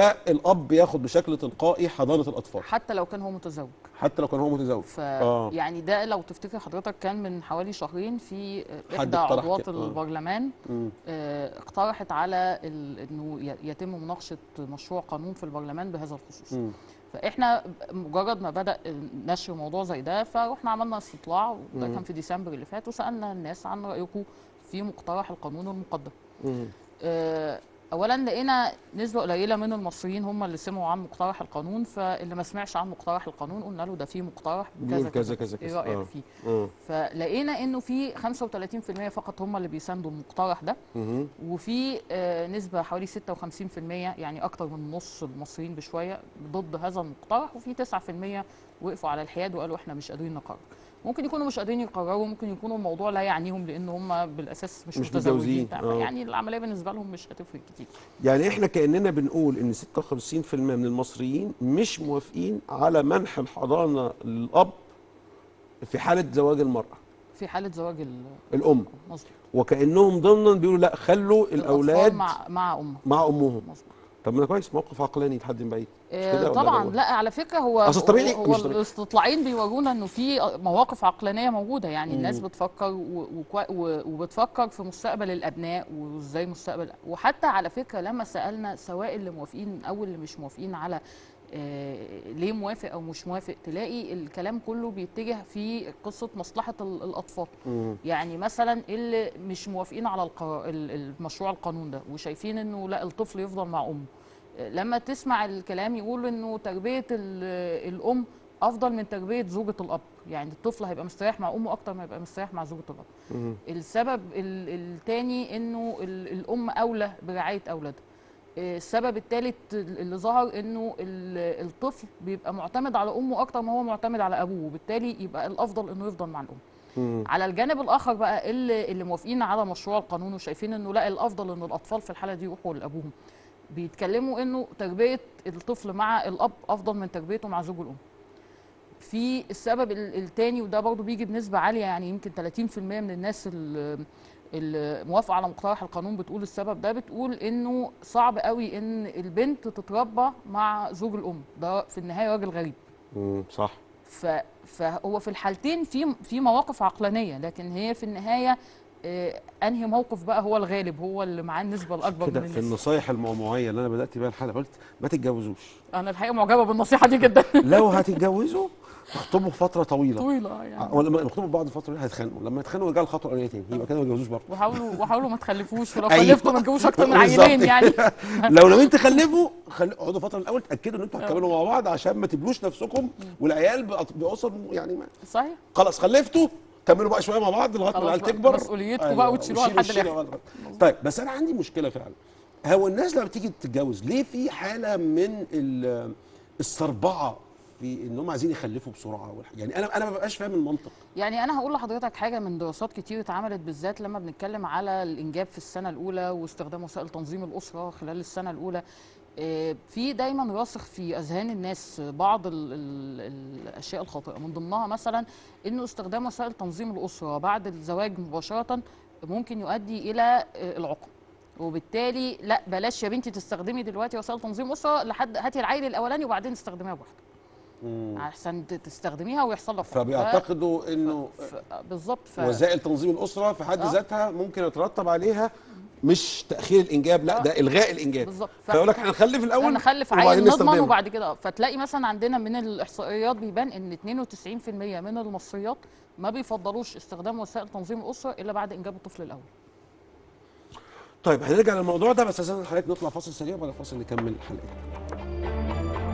فالاب ياخد بشكل تلقائي حضانه الاطفال حتى لو كان هو متزوج حتى لو كان هو متزوج ف آه. يعني ده لو تفتكر حضرتك كان من حوالي شهرين في حد احدى اقترح عضوات كده، آه. البرلمان مم. آه، اقترحت على ال- انه ي- يتم مناقشه مشروع قانون في البرلمان بهذا الخصوص مم. فاحنا مجرد ما بدا نشر موضوع زي ده فروحنا عملنا استطلاع وده مم. كان في ديسمبر اللي فات وسالنا الناس عن رايكم في مقترح القانون المقدم مم. آه، اولا لقينا نسبه قليله من المصريين هم اللي سمعوا عن مقترح القانون فاللي ما سمعش عن مقترح القانون قلنا له ده في مقترح بيقول كذا كذا كذا ايه كذا. رايك آه. فيه آه. فلقينا انه في 35% فقط هم اللي بيساندوا المقترح ده مم. وفي آه، نسبه حوالي 56% يعني اكتر من نص المصريين بشويه ضد هذا المقترح وفي 9% وقفوا على الحياد وقالوا احنا مش قادرين نقرر ممكن يكونوا مش قادرين يقرروا ممكن يكونوا الموضوع لا يعنيهم لان هم بالاساس مش, مش متزوجين متجوزين، آه. يعني العمليه بالنسبه لهم مش هتفرق كتير يعني احنا كاننا بنقول ان 56% من المصريين مش موافقين على منح الحضانه للاب في حاله زواج المراه في حاله زواج ال- الام مظبوط وكانهم ضمنا بيقولوا لا خلوا الأطفال الاولاد مع مع امهم مع امهم مظبوط طب ما ده كويس موقف عقلاني لحد بعيد مش آه، كده ولا طبعا هو؟ لا على فكره هو أصل طبيعي- هو مش طبيعي. الاستطلاعين بيورونا انه في مواقف عقلانيه موجوده يعني الناس مم. بتفكر و- وكوا- و- وبتفكر في مستقبل الابناء وازاي مستقبل وحتى على فكره لما سالنا سواء اللي موافقين او اللي مش موافقين على آه، ليه موافق او مش موافق تلاقي الكلام كله بيتجه في قصه مصلحه ال- الاطفال مم. يعني مثلا اللي مش موافقين على القرار ال- المشروع القانون ده وشايفين انه لا الطفل يفضل مع امه لما تسمع الكلام يقول انه تربيه ال- الام افضل من تربيه زوجه الاب يعني الطفل هيبقى مستريح مع امه اكتر ما يبقى مستريح مع زوجه الاب مم. السبب ال- التاني انه ال- الام اولى برعايه اولادها السبب الثالث اللي ظهر انه ال- الطفل بيبقى معتمد على امه اكتر ما هو معتمد على ابوه وبالتالي يبقى الافضل انه يفضل مع الام مم. على الجانب الاخر بقى اللي اللي موافقين على مشروع القانون وشايفين انه لا الافضل ان الاطفال في الحاله دي يروحوا لابوهم بيتكلموا انه تربيه الطفل مع الاب افضل من تربيته مع زوج الام في السبب ال- التاني وده برضه بيجي بنسبه عاليه يعني يمكن 30% من الناس ال- الموافقه على مقترح القانون بتقول السبب ده بتقول انه صعب قوي ان البنت تتربى مع زوج الام ده في النهايه راجل غريب مم. صح ف... فهو في الحالتين في في مواقف عقلانيه لكن هي في النهايه آه، انهي موقف بقى هو الغالب هو اللي معاه النسبه الاكبر كده من في الناس النصايح الموضوعيه اللي انا بدات بيها الحلقه قلت ما تتجوزوش انا الحقيقه معجبه بالنصيحه دي جدا لو هتتجوزوا اخطبوا فتره طويله طويله يعني ولا لما يخطبوا بعض فتره طويله هيتخانقوا لما يتخانقوا يرجعوا الخطوه الاولانيه تاني يبقى كده ما يتجوزوش برضه وحاولوا وحاولوا ما تخلفوش ولو أيوة. خلفتوا ما تجيبوش اكتر من بالظبط عيلين يعني لو لو انت خلفوا خل... اقعدوا فتره من الاول تاكدوا ان انتوا هتكملوا مع بعض عشان ما تبلوش نفسكم والعيال بأط- باسر يعني ما... صحيح خلاص خلفتوا كملوا بقى شويه مع بعض لغايه ما خلاص العيال بقى، تكبر مسؤوليتكم بقى وتشيلوها وشيلوا لحد الشيلة الآخر. بقى. طيب بس انا عندي مشكله فعلا هو الناس لما بتيجي تتجوز ليه في حاله من ال- السربعه في ان هم عايزين يخلفوا بسرعه والح- يعني انا انا ما ببقاش فاهم المنطق يعني انا هقول لحضرتك حاجه من دراسات كتير اتعملت بالذات لما بنتكلم على الانجاب في السنه الاولى واستخدام وسائل تنظيم الاسره خلال السنه الاولى آه، في دايما راسخ في اذهان الناس بعض ال ال الاشياء الخاطئه من ضمنها مثلا انه استخدام وسائل تنظيم الاسره بعد الزواج مباشره ممكن يؤدي الى آه، العقم وبالتالي لا بلاش يا بنتي تستخدمي دلوقتي وسائل تنظيم اسره لحد هاتي العيل الاولاني وبعدين استخدميها براحتك عشان ت- تستخدميها ويحصل لك عقم. ف- فبيعتقدوا انه ف- بالظبط ف... وسائل تنظيم الاسره في حد آه. ذاتها ممكن يترتب عليها مش تاخير الانجاب لا آه. ده الغاء الانجاب بالظبط ف- فيقول لك احنا نخلف الاول نخلف وبعدين عيل نضمن نستخدمه. وبعد كده فتلاقي مثلا عندنا من الاحصائيات بيبان ان 92% من المصريات ما بيفضلوش استخدام وسائل تنظيم الاسره الا بعد انجاب الطفل الاول طيب هنرجع للموضوع ده بس اساسا حضرتك نطلع فاصل سريع وبعد الفاصل نكمل الحلقه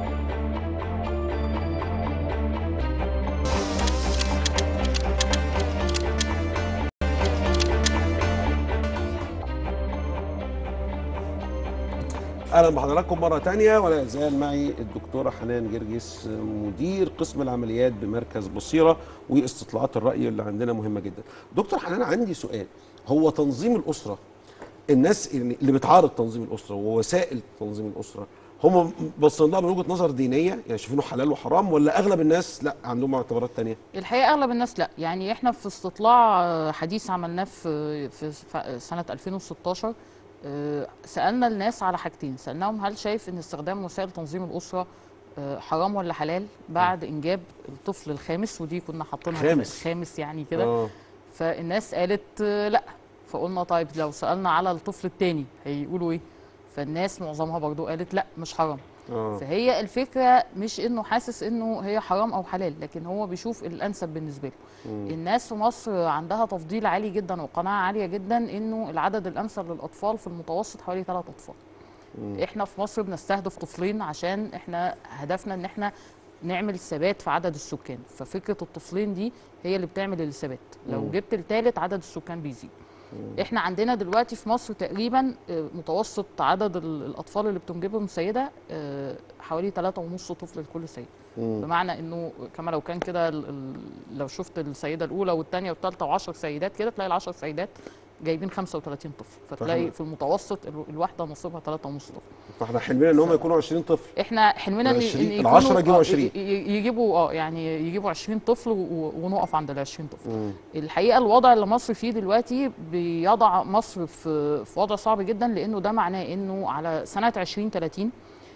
اهلا بحضراتكم مره تانية ولا يزال معي الدكتوره حنان جرجس مدير قسم العمليات بمركز بصيره واستطلاعات الراي اللي عندنا مهمه جدا دكتور حنان عندي سؤال هو تنظيم الاسره الناس اللي اللي بتعارض تنظيم الاسره ووسائل تنظيم الاسره هم باصين لها من وجهه نظر دينيه يعني شايفينه حلال وحرام ولا اغلب الناس لا عندهم اعتبارات تانية الحقيقه اغلب الناس لا يعني احنا في استطلاع آه، حديث عملناه في في ف- سنه 2016 آه، سالنا الناس على حاجتين سالناهم هل شايف ان استخدام وسائل تنظيم الاسره آه، حرام ولا حلال بعد انجاب الطفل الخامس ودي كنا حاطينها كده خامس. الخامس يعني كده اه فالناس قالت آه، لا فقلنا طيب لو سالنا على الطفل الثاني هيقولوا ايه فالناس معظمها برضو قالت لا مش حرام اه فهي الفكره مش انه حاسس انه هي حرام او حلال لكن هو بيشوف الانسب بالنسبه له الناس في مصر عندها تفضيل عالي جدا وقناعه عاليه جدا انه العدد الامثل للاطفال في المتوسط حوالي ثلاث اطفال احنا في مصر بنستهدف طفلين عشان احنا هدفنا ان احنا نعمل ثبات في عدد السكان ففكره الطفلين دي هي اللي بتعمل الثبات لو مم. جبت الثالث عدد السكان بيزيد احنا عندنا دلوقتي في مصر تقريبا آه، متوسط عدد ال- الاطفال اللي بتنجبهم سيده آه، حوالي 3.5 طفل لكل سيده مم. بمعنى انه كما لو كان كده ال- ال- لو شفت السيده الاولى والثانيه والثالثه و10 سيدات كده تلاقي ال10 سيدات جايبين 35 طفل فتلاقي فاحنا- في المتوسط ال- الواحده نصيبها 3.5 طفل فاحنا حلمنا ان هم يكونوا 20 طفل احنا حلمنا ان العشرين- إن العشرة يكونوا- يجيبوا آه، 20. ي- ي- يجيبوا اه يعني يجيبوا 20 طفل و- ونقف عند ال 20 طفل مم. الحقيقه الوضع اللي مصر فيه دلوقتي بيضع مصر في في وضع صعب جدا لانه ده معناه انه على سنه 2030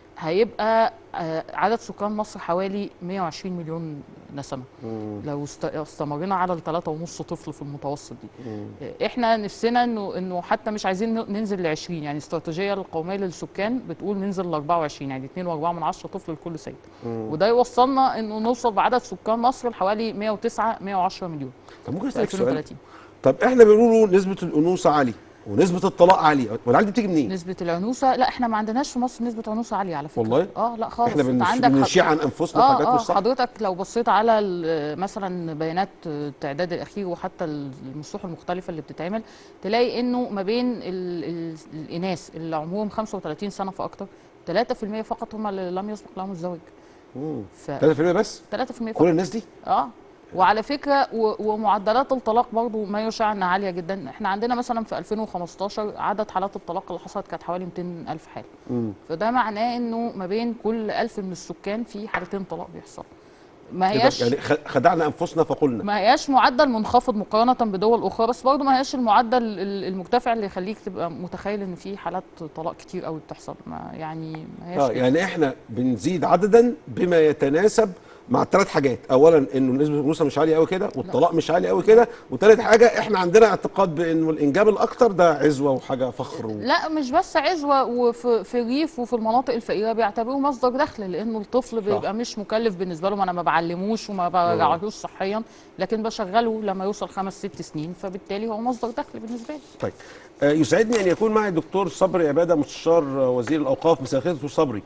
هيبقى آه، عدد سكان مصر حوالي 120 مليون نسمه مم. لو است- استمرنا على الثلاثة ونص طفل في المتوسط دي مم. احنا نفسنا انه انه حتى مش عايزين ن- ننزل ل 20 يعني الاستراتيجيه القوميه للسكان بتقول ننزل ل 24 يعني 2.4 من 10 طفل لكل سيد مم. وده يوصلنا انه نوصل بعدد سكان مصر لحوالي 109 110 مليون طب ممكن في اسالك سؤال 2030 طب احنا بنقولوا نسبه الانوثه عاليه ونسبه الطلاق عاليه والعيال دي بتيجي منين؟ نسبه العنوسه لا احنا ما عندناش في مصر نسبه عنوسه عاليه على فكره والله؟ اه لا خالص احنا انت بنش- عندك بنشيع حض- عن انفسنا اه حاجات اه مش صح حضرتك لو بصيت على ال- مثلا بيانات التعداد الاخير وحتى المسوح المختلفه اللي بتتعمل تلاقي انه ما بين ال ال الاناث اللي عمرهم 35 سنه فاكتر 3% فقط هم اللي لم يسبق لهم الزواج مم. ف 3% بس 3% كل فقط الناس دي اه وعلى فكره و- ومعدلات الطلاق برضو ما يشاع انها عاليه جدا احنا عندنا مثلا في 2015 عدد حالات الطلاق اللي حصلت كانت حوالي 200 الف حاله مم. فده معناه انه ما بين كل ألف من السكان في حالتين طلاق بيحصل ما يبقى هياش يعني خ- خدعنا انفسنا فقلنا ما هياش معدل منخفض مقارنه بدول اخرى بس برضه ما هياش المعدل ال- المرتفع اللي يخليك تبقى متخيل ان في حالات طلاق كتير قوي بتحصل ما يعني ما هياش اه كده. يعني احنا بنزيد عددا بما يتناسب مع الثلاث حاجات اولا انه نسبه الانوثه مش عاليه قوي كده والطلاق مش عالي قوي كده وثالث حاجه احنا عندنا اعتقاد بانه الانجاب الاكتر ده عزوه وحاجه فخر و... لا مش بس عزوه وفي في الريف وفي المناطق الفقيره بيعتبروه مصدر دخل لانه الطفل بيبقى مش مكلف بالنسبه له ما انا ما بعلموش وما برجعهوش صحيا لكن بشغله لما يوصل خمس ست سنين فبالتالي هو مصدر دخل بالنسبه لي طيب آه يسعدني ان يكون معي الدكتور صبري عباده مستشار آه، وزير الاوقاف مساء الخير دكتور صبري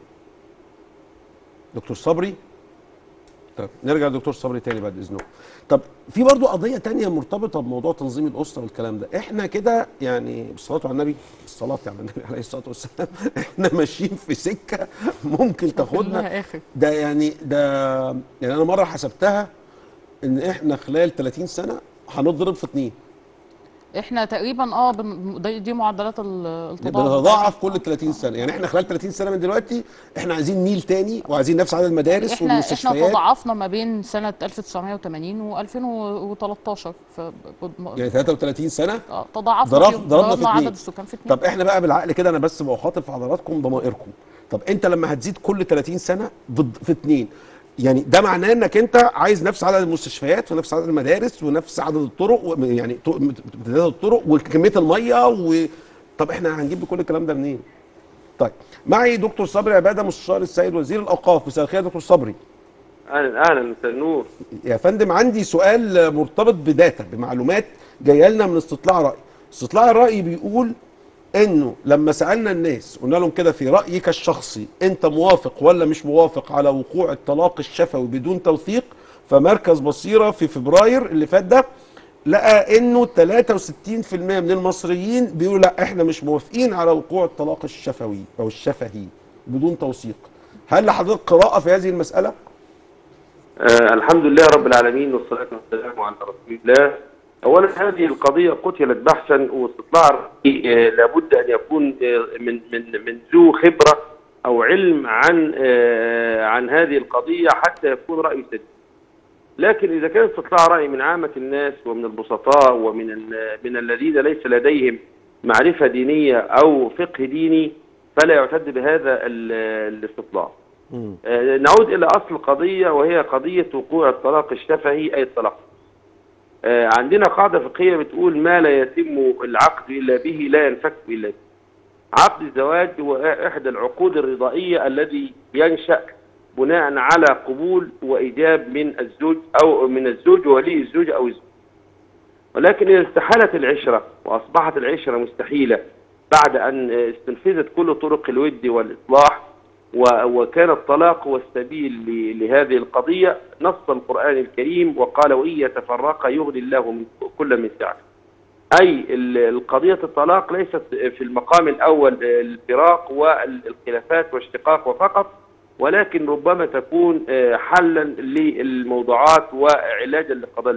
دكتور صبري طب نرجع لدكتور صبري تاني بعد اذنكم طب في برضو قضيه تانية مرتبطه بموضوع تنظيم الاسره والكلام ده احنا كده يعني بالصلاه على النبي الصلاه على النبي عليه الصلاه والسلام احنا ماشيين في سكه ممكن تاخدنا كلها اخر ده يعني ده يعني انا مره حسبتها ان احنا خلال 30 سنه هنضرب في اتنين احنا تقريبا اه بن- دي دي معدلات ال- التضاعف بنتضاعف كل 30 سنه يعني احنا خلال 30 سنه من دلوقتي احنا عايزين ميل تاني وعايزين نفس عدد المدارس احنا احنا والمستشفيات تضاعفنا ما بين سنه 1980 و 2013 ف يعني 33 سنه آه، تضاعفنا ضرب- فيهم. ضربنا في عدد اتنين. السكان في اتنين طب احنا بقى بالعقل كده انا بس بخاطب في حضراتكم ضمائركم طب انت لما هتزيد كل 30 سنه ضد في اتنين يعني ده معناه انك انت عايز نفس عدد المستشفيات ونفس عدد المدارس ونفس عدد الطرق و- يعني ط- امتداد الطرق وكميه الميه و طب احنا هنجيب كل الكلام ده منين طيب معي دكتور صبري عباده مستشار السيد وزير الاوقاف مساء الخير يا دكتور صبري اهلا اهلا مساء النور يا فندم عندي سؤال مرتبط بداتا بمعلومات جايه لنا من استطلاع راي استطلاع الراي بيقول انه لما سالنا الناس قلنا لهم كده في رايك الشخصي انت موافق ولا مش موافق على وقوع الطلاق الشفوي بدون توثيق فمركز بصيره في فبراير اللي فات ده لقى انه 63% من المصريين بيقولوا لا احنا مش موافقين على وقوع الطلاق الشفوي او الشفهي بدون توثيق هل لحضرتك قراءه في هذه المساله آه الحمد لله رب العالمين والصلاه والسلام على رسول الله اولا هذه القضيه قتلت بحثا واستطلاع الرأي، آه لابد ان يكون آه من من من ذو خبره او علم عن آه عن هذه القضيه حتى يكون رايه سديد لكن اذا كان استطلاع راي من عامه الناس ومن البسطاء ومن ال- من الذين ليس لديهم معرفه دينيه او فقه ديني فلا يعتد بهذا ال- الاستطلاع آه، نعود إلى أصل القضية وهي قضية وقوع الطلاق الشفهي أي الطلاق آه، عندنا قاعدة فقهية بتقول ما لا يتم العقد إلا به لا ينفك إلا به عقد الزواج هو إحدى العقود الرضائية الذي ينشأ بناء على قبول وإيجاب من الزوج أو من الزوج وولي الزوج أو الزوج ولكن إذا استحالت العشرة وأصبحت العشرة مستحيلة بعد أن استنفذت كل طرق الود والإصلاح و- وكان الطلاق هو السبيل ل- لهذه القضية نص القرآن الكريم وقال وإن يتفرقا يغني الله من كل من سعته أي ال- القضية الطلاق ليست في المقام الأول الفراق والخلافات والاشتقاق وفقط ولكن ربما تكون آه، حلا للموضوعات وعلاجا لقضايا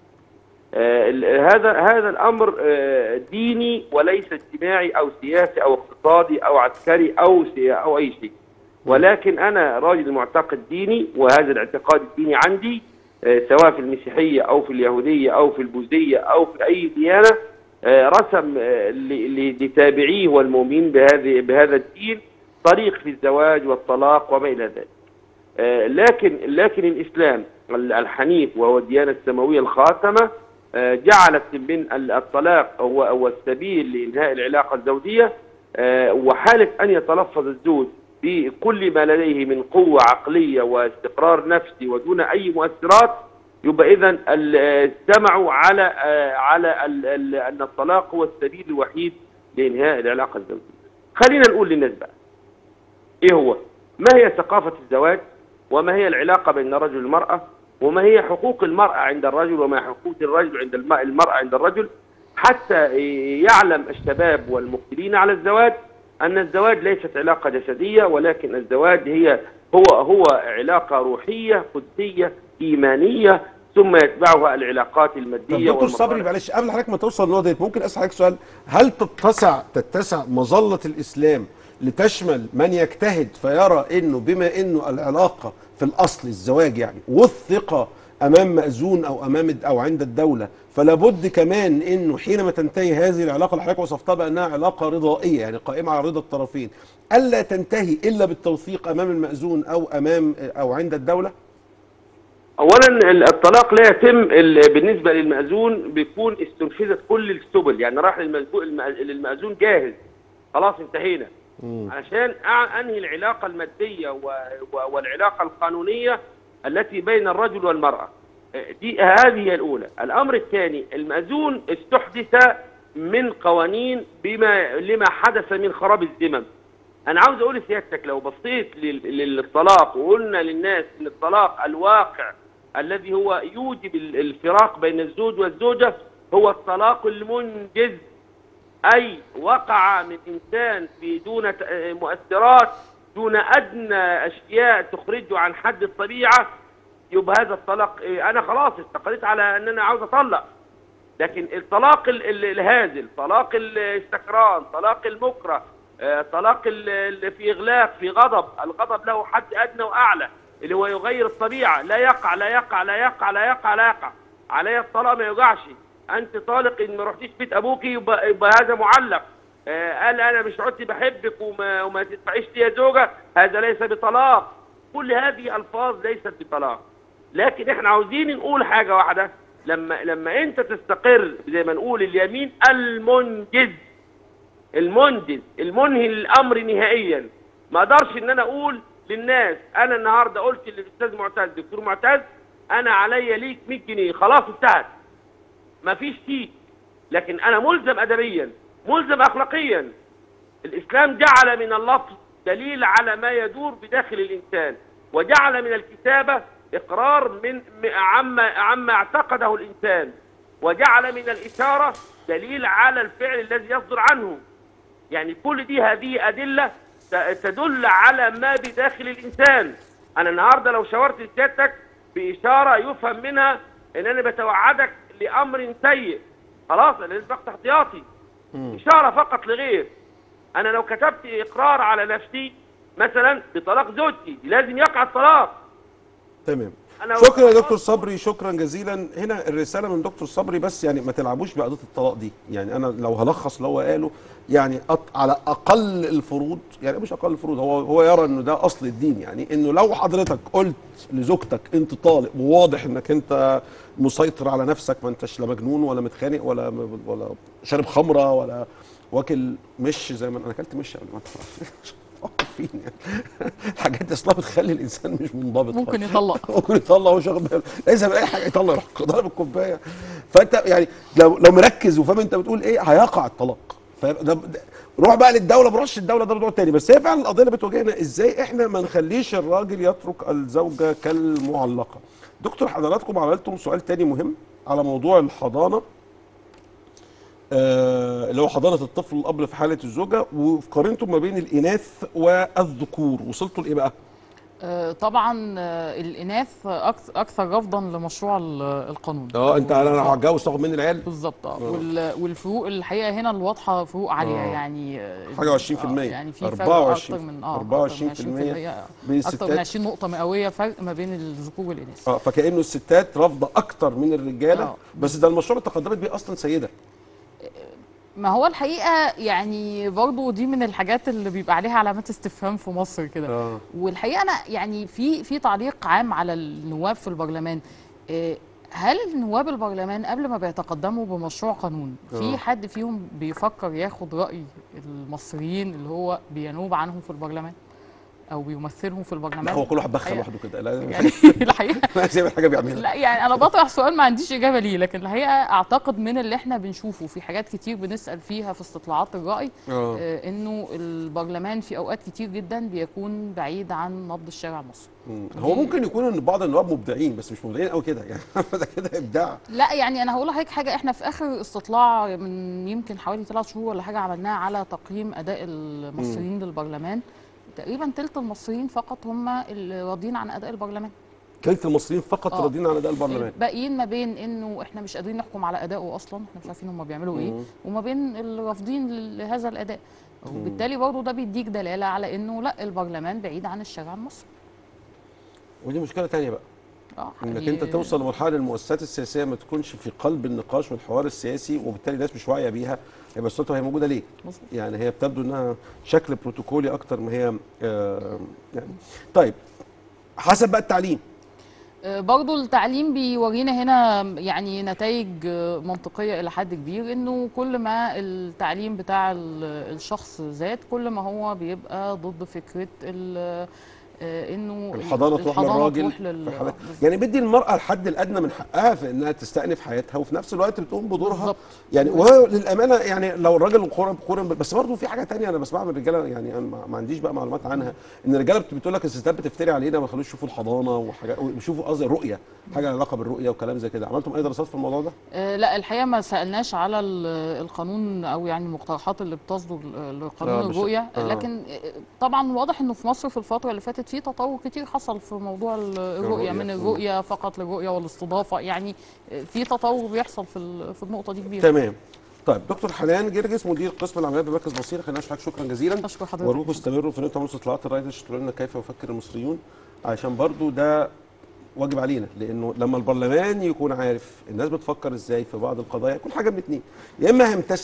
آه، ال- هذا هذا الامر آه، ديني وليس اجتماعي او سياسي او اقتصادي او عسكري او سي- او اي شيء ولكن انا راجل معتقد ديني وهذا الاعتقاد الديني عندي آه، سواء في المسيحيه او في اليهوديه او في البوذيه او في اي ديانه آه، رسم آه، ل- ل- لتابعيه والمؤمنين بهذه بهذا الدين طريق في الزواج والطلاق وما الى ذلك. آه، لكن لكن الاسلام ال- الحنيف وهو الديانه السماويه الخاتمه آه، جعلت من ال- الطلاق هو هو السبيل لانهاء العلاقه الزوجيه آه، وحاله ان يتلفظ الزوج بكل ما لديه من قوه عقليه واستقرار نفسي ودون اي مؤثرات يبقى اذا استمعوا على آه، على ال- ال- ان الطلاق هو السبيل الوحيد لانهاء العلاقه الزوجيه. خلينا نقول للناس بقى ايه هو؟ ما هي ثقافه الزواج؟ وما هي العلاقه بين الرجل والمراه؟ وما هي حقوق المراه عند الرجل وما حقوق الرجل عند الم- المراه عند الرجل؟ حتى يعلم الشباب والمقبلين على الزواج ان الزواج ليست علاقه جسديه ولكن الزواج هي هو هو علاقه روحيه قدسيه ايمانيه ثم يتبعها العلاقات طب الماديه دكتور صبري والمصالح. معلش قبل حضرتك ما توصل للنقطه ديت ممكن اسال حضرتك سؤال هل تتسع تتسع مظله الاسلام لتشمل من يجتهد فيرى انه بما انه العلاقه في الاصل الزواج يعني وثق امام مأذون او امام او عند الدوله فلا بد كمان انه حينما تنتهي هذه العلاقه اللي حضرتك وصفتها بانها علاقه رضائيه يعني قائمه على رضا الطرفين الا تنتهي الا بالتوثيق امام المأذون او امام او عند الدوله اولا ال- الطلاق لا يتم ال- بالنسبه للمأذون بيكون استنفذت كل السبل يعني راح للمأذون المأ- للمأذون جاهز خلاص انتهينا علشان أع- انهي العلاقه الماديه و- و- والعلاقه القانونيه التي بين الرجل والمراه دي هذه هي الاولى الامر الثاني المأذون استحدث من قوانين بما لما حدث من خراب الذمم انا عاوز اقول لسيادتك لو بصيت لل- للطلاق وقلنا للناس ان الطلاق الواقع الذي هو يوجب ال- الفراق بين الزوج والزوجه هو الطلاق المنجز اي وقع من انسان في دون ت- مؤثرات دون ادنى اشياء تخرجه عن حد الطبيعه يبقى هذا الطلاق إيه، انا خلاص استقريت على ان انا عاوز اطلق لكن الطلاق ال- ال- الهازل طلاق الاستكران طلاق المكره آه، طلاق ال- ال- في اغلاق في غضب الغضب له حد ادنى واعلى اللي هو يغير الطبيعه لا يقع لا يقع لا يقع لا يقع لا يقع علي الطلاق ما يوجعش انت طالق ان ما رحتيش بيت ابوكي يبقى, يبقى هذا معلق آه، قال انا مش عدت بحبك وما, وما تدفعيش لي يا زوجه هذا ليس بطلاق كل هذه الفاظ ليست بطلاق لكن احنا عاوزين نقول حاجه واحده لما لما انت تستقر زي ما نقول اليمين المنجز المنجز المنهي للامر نهائيا ما اقدرش ان انا اقول للناس انا النهارده قلت للاستاذ معتز دكتور معتز انا عليا ليك 100 جنيه خلاص انتهت مفيش تيك لكن انا ملزم ادبيا ملزم اخلاقيا الاسلام جعل من اللفظ دليل على ما يدور بداخل الانسان وجعل من الكتابه اقرار من م- عما عما اعتقده الانسان وجعل من الاشاره دليل على الفعل الذي يصدر عنه يعني كل دي هذه ادله ت- تدل على ما بداخل الانسان انا النهارده لو شاورت سيادتك باشاره يفهم منها ان انا بتوعدك لامر سيء خلاص انا لازم اخد احتياطي اشاره فقط لغير انا لو كتبت اقرار على نفسي مثلا بطلاق زوجتي لازم يقع الطلاق تمام أنا شكرا يا دكتور صبري شكرا جزيلا هنا الرساله من دكتور صبري بس يعني ما تلعبوش بقضيه الطلاق دي يعني انا لو هلخص اللي هو قاله يعني أط... على اقل الفروض يعني مش اقل الفروض هو هو يرى انه ده اصل الدين يعني انه لو حضرتك قلت لزوجتك انت طالق وواضح انك انت مسيطر على نفسك ما انتش لا مجنون ولا متخانق ولا ولا شارب خمره ولا واكل مش زي ما انا اكلت مش قبل ما أدخل. فين يعني الحاجات دي اصلا بتخلي الانسان مش منضبط ممكن خالص. يطلق. ممكن يطلع وهو مش واخد باله لازم اي حاجه يطلع يروح ضارب الكوبايه فانت يعني لو لو مركز وفاهم انت بتقول ايه هيقع الطلاق فده ده روح بقى للدوله بروحش الدوله ده موضوع تاني بس هي فعلا القضيه اللي بتواجهنا ازاي احنا ما نخليش الراجل يترك الزوجه كالمعلقه دكتور حضراتكم عملتم سؤال تاني مهم على موضوع الحضانه آه، اللي هو حضانه الطفل الاب في حاله الزوجه وقارنتم ما بين الاناث والذكور وصلتوا لايه بقى؟ آه، طبعا آه، الاناث أكث- اكثر رفضا لمشروع ال- القانون اه انت انا هتجوز تاخد مني العيال بالظبط اه وال- والفروق الحقيقه هنا الواضحه فروق عاليه آه. يعني آه، حاجة وعشرين في آه، المية. يعني في فرق 24 اكتر من اه 24 أكتر في من المية 20% بين اكتر من الستات 20 نقطه مئويه فرق ما بين الذكور والاناث اه فكانه الستات رافضه اكتر من الرجاله آه. بس ده المشروع اللي تقدمت بيه اصلا سيده ما هو الحقيقه يعني برضو دي من الحاجات اللي بيبقى عليها علامات استفهام في مصر كده اه والحقيقه انا يعني في في تعليق عام على النواب في البرلمان إيه، هل نواب البرلمان قبل ما بيتقدموا بمشروع قانون آه. في حد فيهم بيفكر ياخد راي المصريين اللي هو بينوب عنهم في البرلمان او بيمثلهم في البرلمان لا هو كل واحد بخل الحقيقة- لوحده كده لا يعني الحقيقه لا زي حاجه بيعملها لا يعني انا بطرح سؤال ما عنديش اجابه ليه لكن الحقيقه اعتقد من اللي احنا بنشوفه في حاجات كتير بنسال فيها في استطلاعات الراي اه آه، انه البرلمان في اوقات كتير جدا بيكون بعيد عن نبض الشارع المصري مم. هو ممكن يكون ان بعض النواب مبدعين بس مش مبدعين قوي كده يعني ده كده ابداع لا يعني انا هقول لحضرتك حاجه احنا في اخر استطلاع من يمكن حوالي ثلاث شهور ولا حاجه عملناها على تقييم اداء المصريين للبرلمان تقريبا تلت المصريين فقط هم اللي راضيين عن اداء البرلمان كلت المصريين فقط آه. راضيين عن اداء البرلمان الباقيين ما بين انه احنا مش قادرين نحكم على ادائه اصلا احنا مش عارفين هم بيعملوا ايه مم. وما بين الرافضين لهذا الاداء وبالتالي برضه ده بيديك دلاله على انه لا البرلمان بعيد عن الشارع المصري ودي مشكله تانية بقى اه انك يعني- انت توصل لمرحله المؤسسات السياسيه ما تكونش في قلب النقاش والحوار السياسي وبالتالي الناس مش واعيه بيها هيبقى صوتها هي موجوده ليه؟ مظبوط. يعني هي بتبدو انها شكل بروتوكولي اكتر ما هي آه يعني طيب حسب بقى التعليم آه، برضو التعليم بيورينا هنا يعني نتائج آه، منطقية إلى حد كبير إنه كل ما التعليم بتاع ال- الشخص زاد كل ما هو بيبقى ضد فكرة ال- آه، إنه الحضانه تروح للراجل تروح لل... في حالات- آه، يعني بدي المراه الحد الادنى من حقها في انها تستأنف حياتها وفي نفس الوقت بتقوم بدورها بالظبط. يعني وللامانه يعني لو الراجل قرن قرن بس برضه في حاجه تانية انا بسمعها من الرجاله يعني انا ما ما عنديش بقى معلومات عنها ان الرجاله بت- بتقول لك الستات بتفتري علينا ما خلوش يشوفوا الحضانه وحاجات ويشوفوا قصدي الرؤيه حاجه لها علاقه بالرؤيه وكلام زي كده عملتم اي دراسات في الموضوع ده؟ آه، لا الحقيقه ما سالناش على ال- القانون او يعني المقترحات اللي بتصدر ل- لقانون آه، مش- الرؤيه آه. لكن آه، طبعا واضح انه في مصر في الفتره اللي فاتت في تطور كتير حصل في موضوع ال- الرؤيه من مم. الرؤيه فقط للرؤيه والاستضافه يعني آه، في تطور بيحصل في ال- في النقطه دي كبيره تمام طيب دكتور حنان جرجس مدير قسم العمليات بمركز بصير خلينا نشكرك شكرا جزيلا اشكر حضرتك وارجوكم استمروا في ان انتم تعملوا استطلاعات الراي تشتروا لنا كيف يفكر المصريون عشان برضو ده واجب علينا لانه لما البرلمان يكون عارف الناس بتفكر ازاي في بعض القضايا يكون حاجه من اتنين يا اما هيمتثل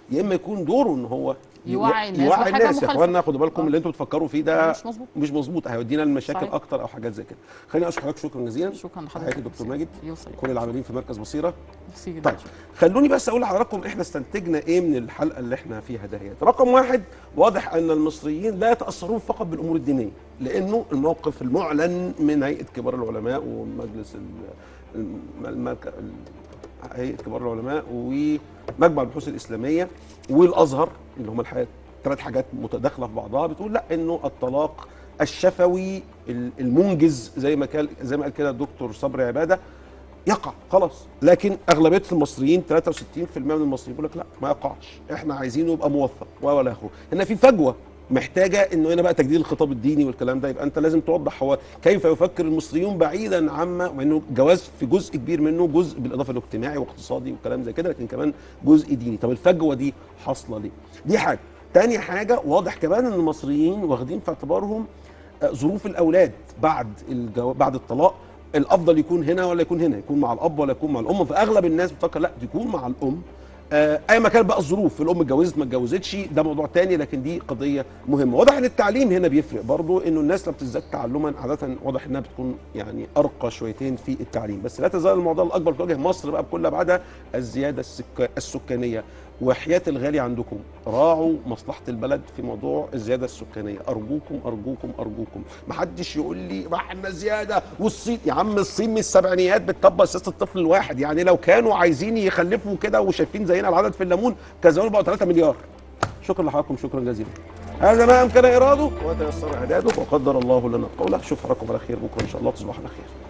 يا اما يكون دوره ان هو يوعي الناس يوعي بحاجة الناس يا مخالفة. اخوانا خدوا بالكم آه. اللي انتوا بتفكروا فيه ده مش مظبوط. مش مظبوط هيودينا لمشاكل صحيح. اكتر او حاجات زي كده خليني اشكر حضرتك شكرا جزيلا شكرا لحضرتك حياتي دكتور ماجد يوصل كل العاملين في مركز بصيره ميرسي جدا طيب خلوني بس اقول لحضراتكم احنا استنتجنا ايه من الحلقه اللي احنا فيها دهيت رقم واحد واضح ان المصريين لا يتاثرون فقط بالامور الدينيه لانه الموقف المعلن من هيئه كبار العلماء ومجلس ال- الم- المرك- ال- هيئه كبار العلماء ومجمع البحوث الاسلاميه والازهر اللي هم الحقيقه ثلاث حاجات متداخله في بعضها بتقول لا انه الطلاق الشفوي ال- المنجز زي ما قال زي ما قال كده الدكتور صبري عباده يقع خلاص لكن اغلبيه المصريين 63% من المصريين بيقول لك لا ما يقعش احنا عايزينه يبقى موثق و ولا اخره هنا في فجوه محتاجه انه هنا بقى تجديد الخطاب الديني والكلام ده يبقى انت لازم توضح هو كيف يفكر المصريون بعيدا عما وانه جواز في جزء كبير منه جزء بالاضافه لاجتماعي واقتصادي وكلام زي كده لكن كمان جزء ديني طب الفجوه دي حاصله ليه دي حاجه تاني حاجه واضح كمان ان المصريين واخدين في اعتبارهم آه، ظروف الاولاد بعد الجو... بعد الطلاق الافضل يكون هنا ولا يكون هنا يكون مع الاب ولا يكون مع الام فاغلب الناس بتفكر لا يكون مع الام آه، اي ما كان بقى الظروف الام اتجوزت ما اتجوزتش ده موضوع تاني لكن دي قضيه مهمه واضح ان التعليم هنا بيفرق برضو انه الناس لما بتزداد تعلما عاده واضح انها بتكون يعني ارقى شويتين في التعليم بس لا تزال الموضوع الاكبر في وجه مصر بقى بكل ابعادها الزياده السك... السكانيه وحياه الغالي عندكم راعوا مصلحه البلد في موضوع الزياده السكانيه ارجوكم ارجوكم ارجوكم ما حدش يقول لي ما احنا زياده والصين يا عم الصين من السبعينيات بتطبق سياسه الطفل الواحد يعني لو كانوا عايزين يخلفوا كده وشايفين زينا العدد في الليمون كان زمان بقوا 3 مليار شكرا لحضراتكم شكرا جزيلا هذا ما امكن اراده وتيسر اعداده وقدر الله لنا قوله اشوف حضراتكم على خير بكره ان شاء الله تصبحوا على خير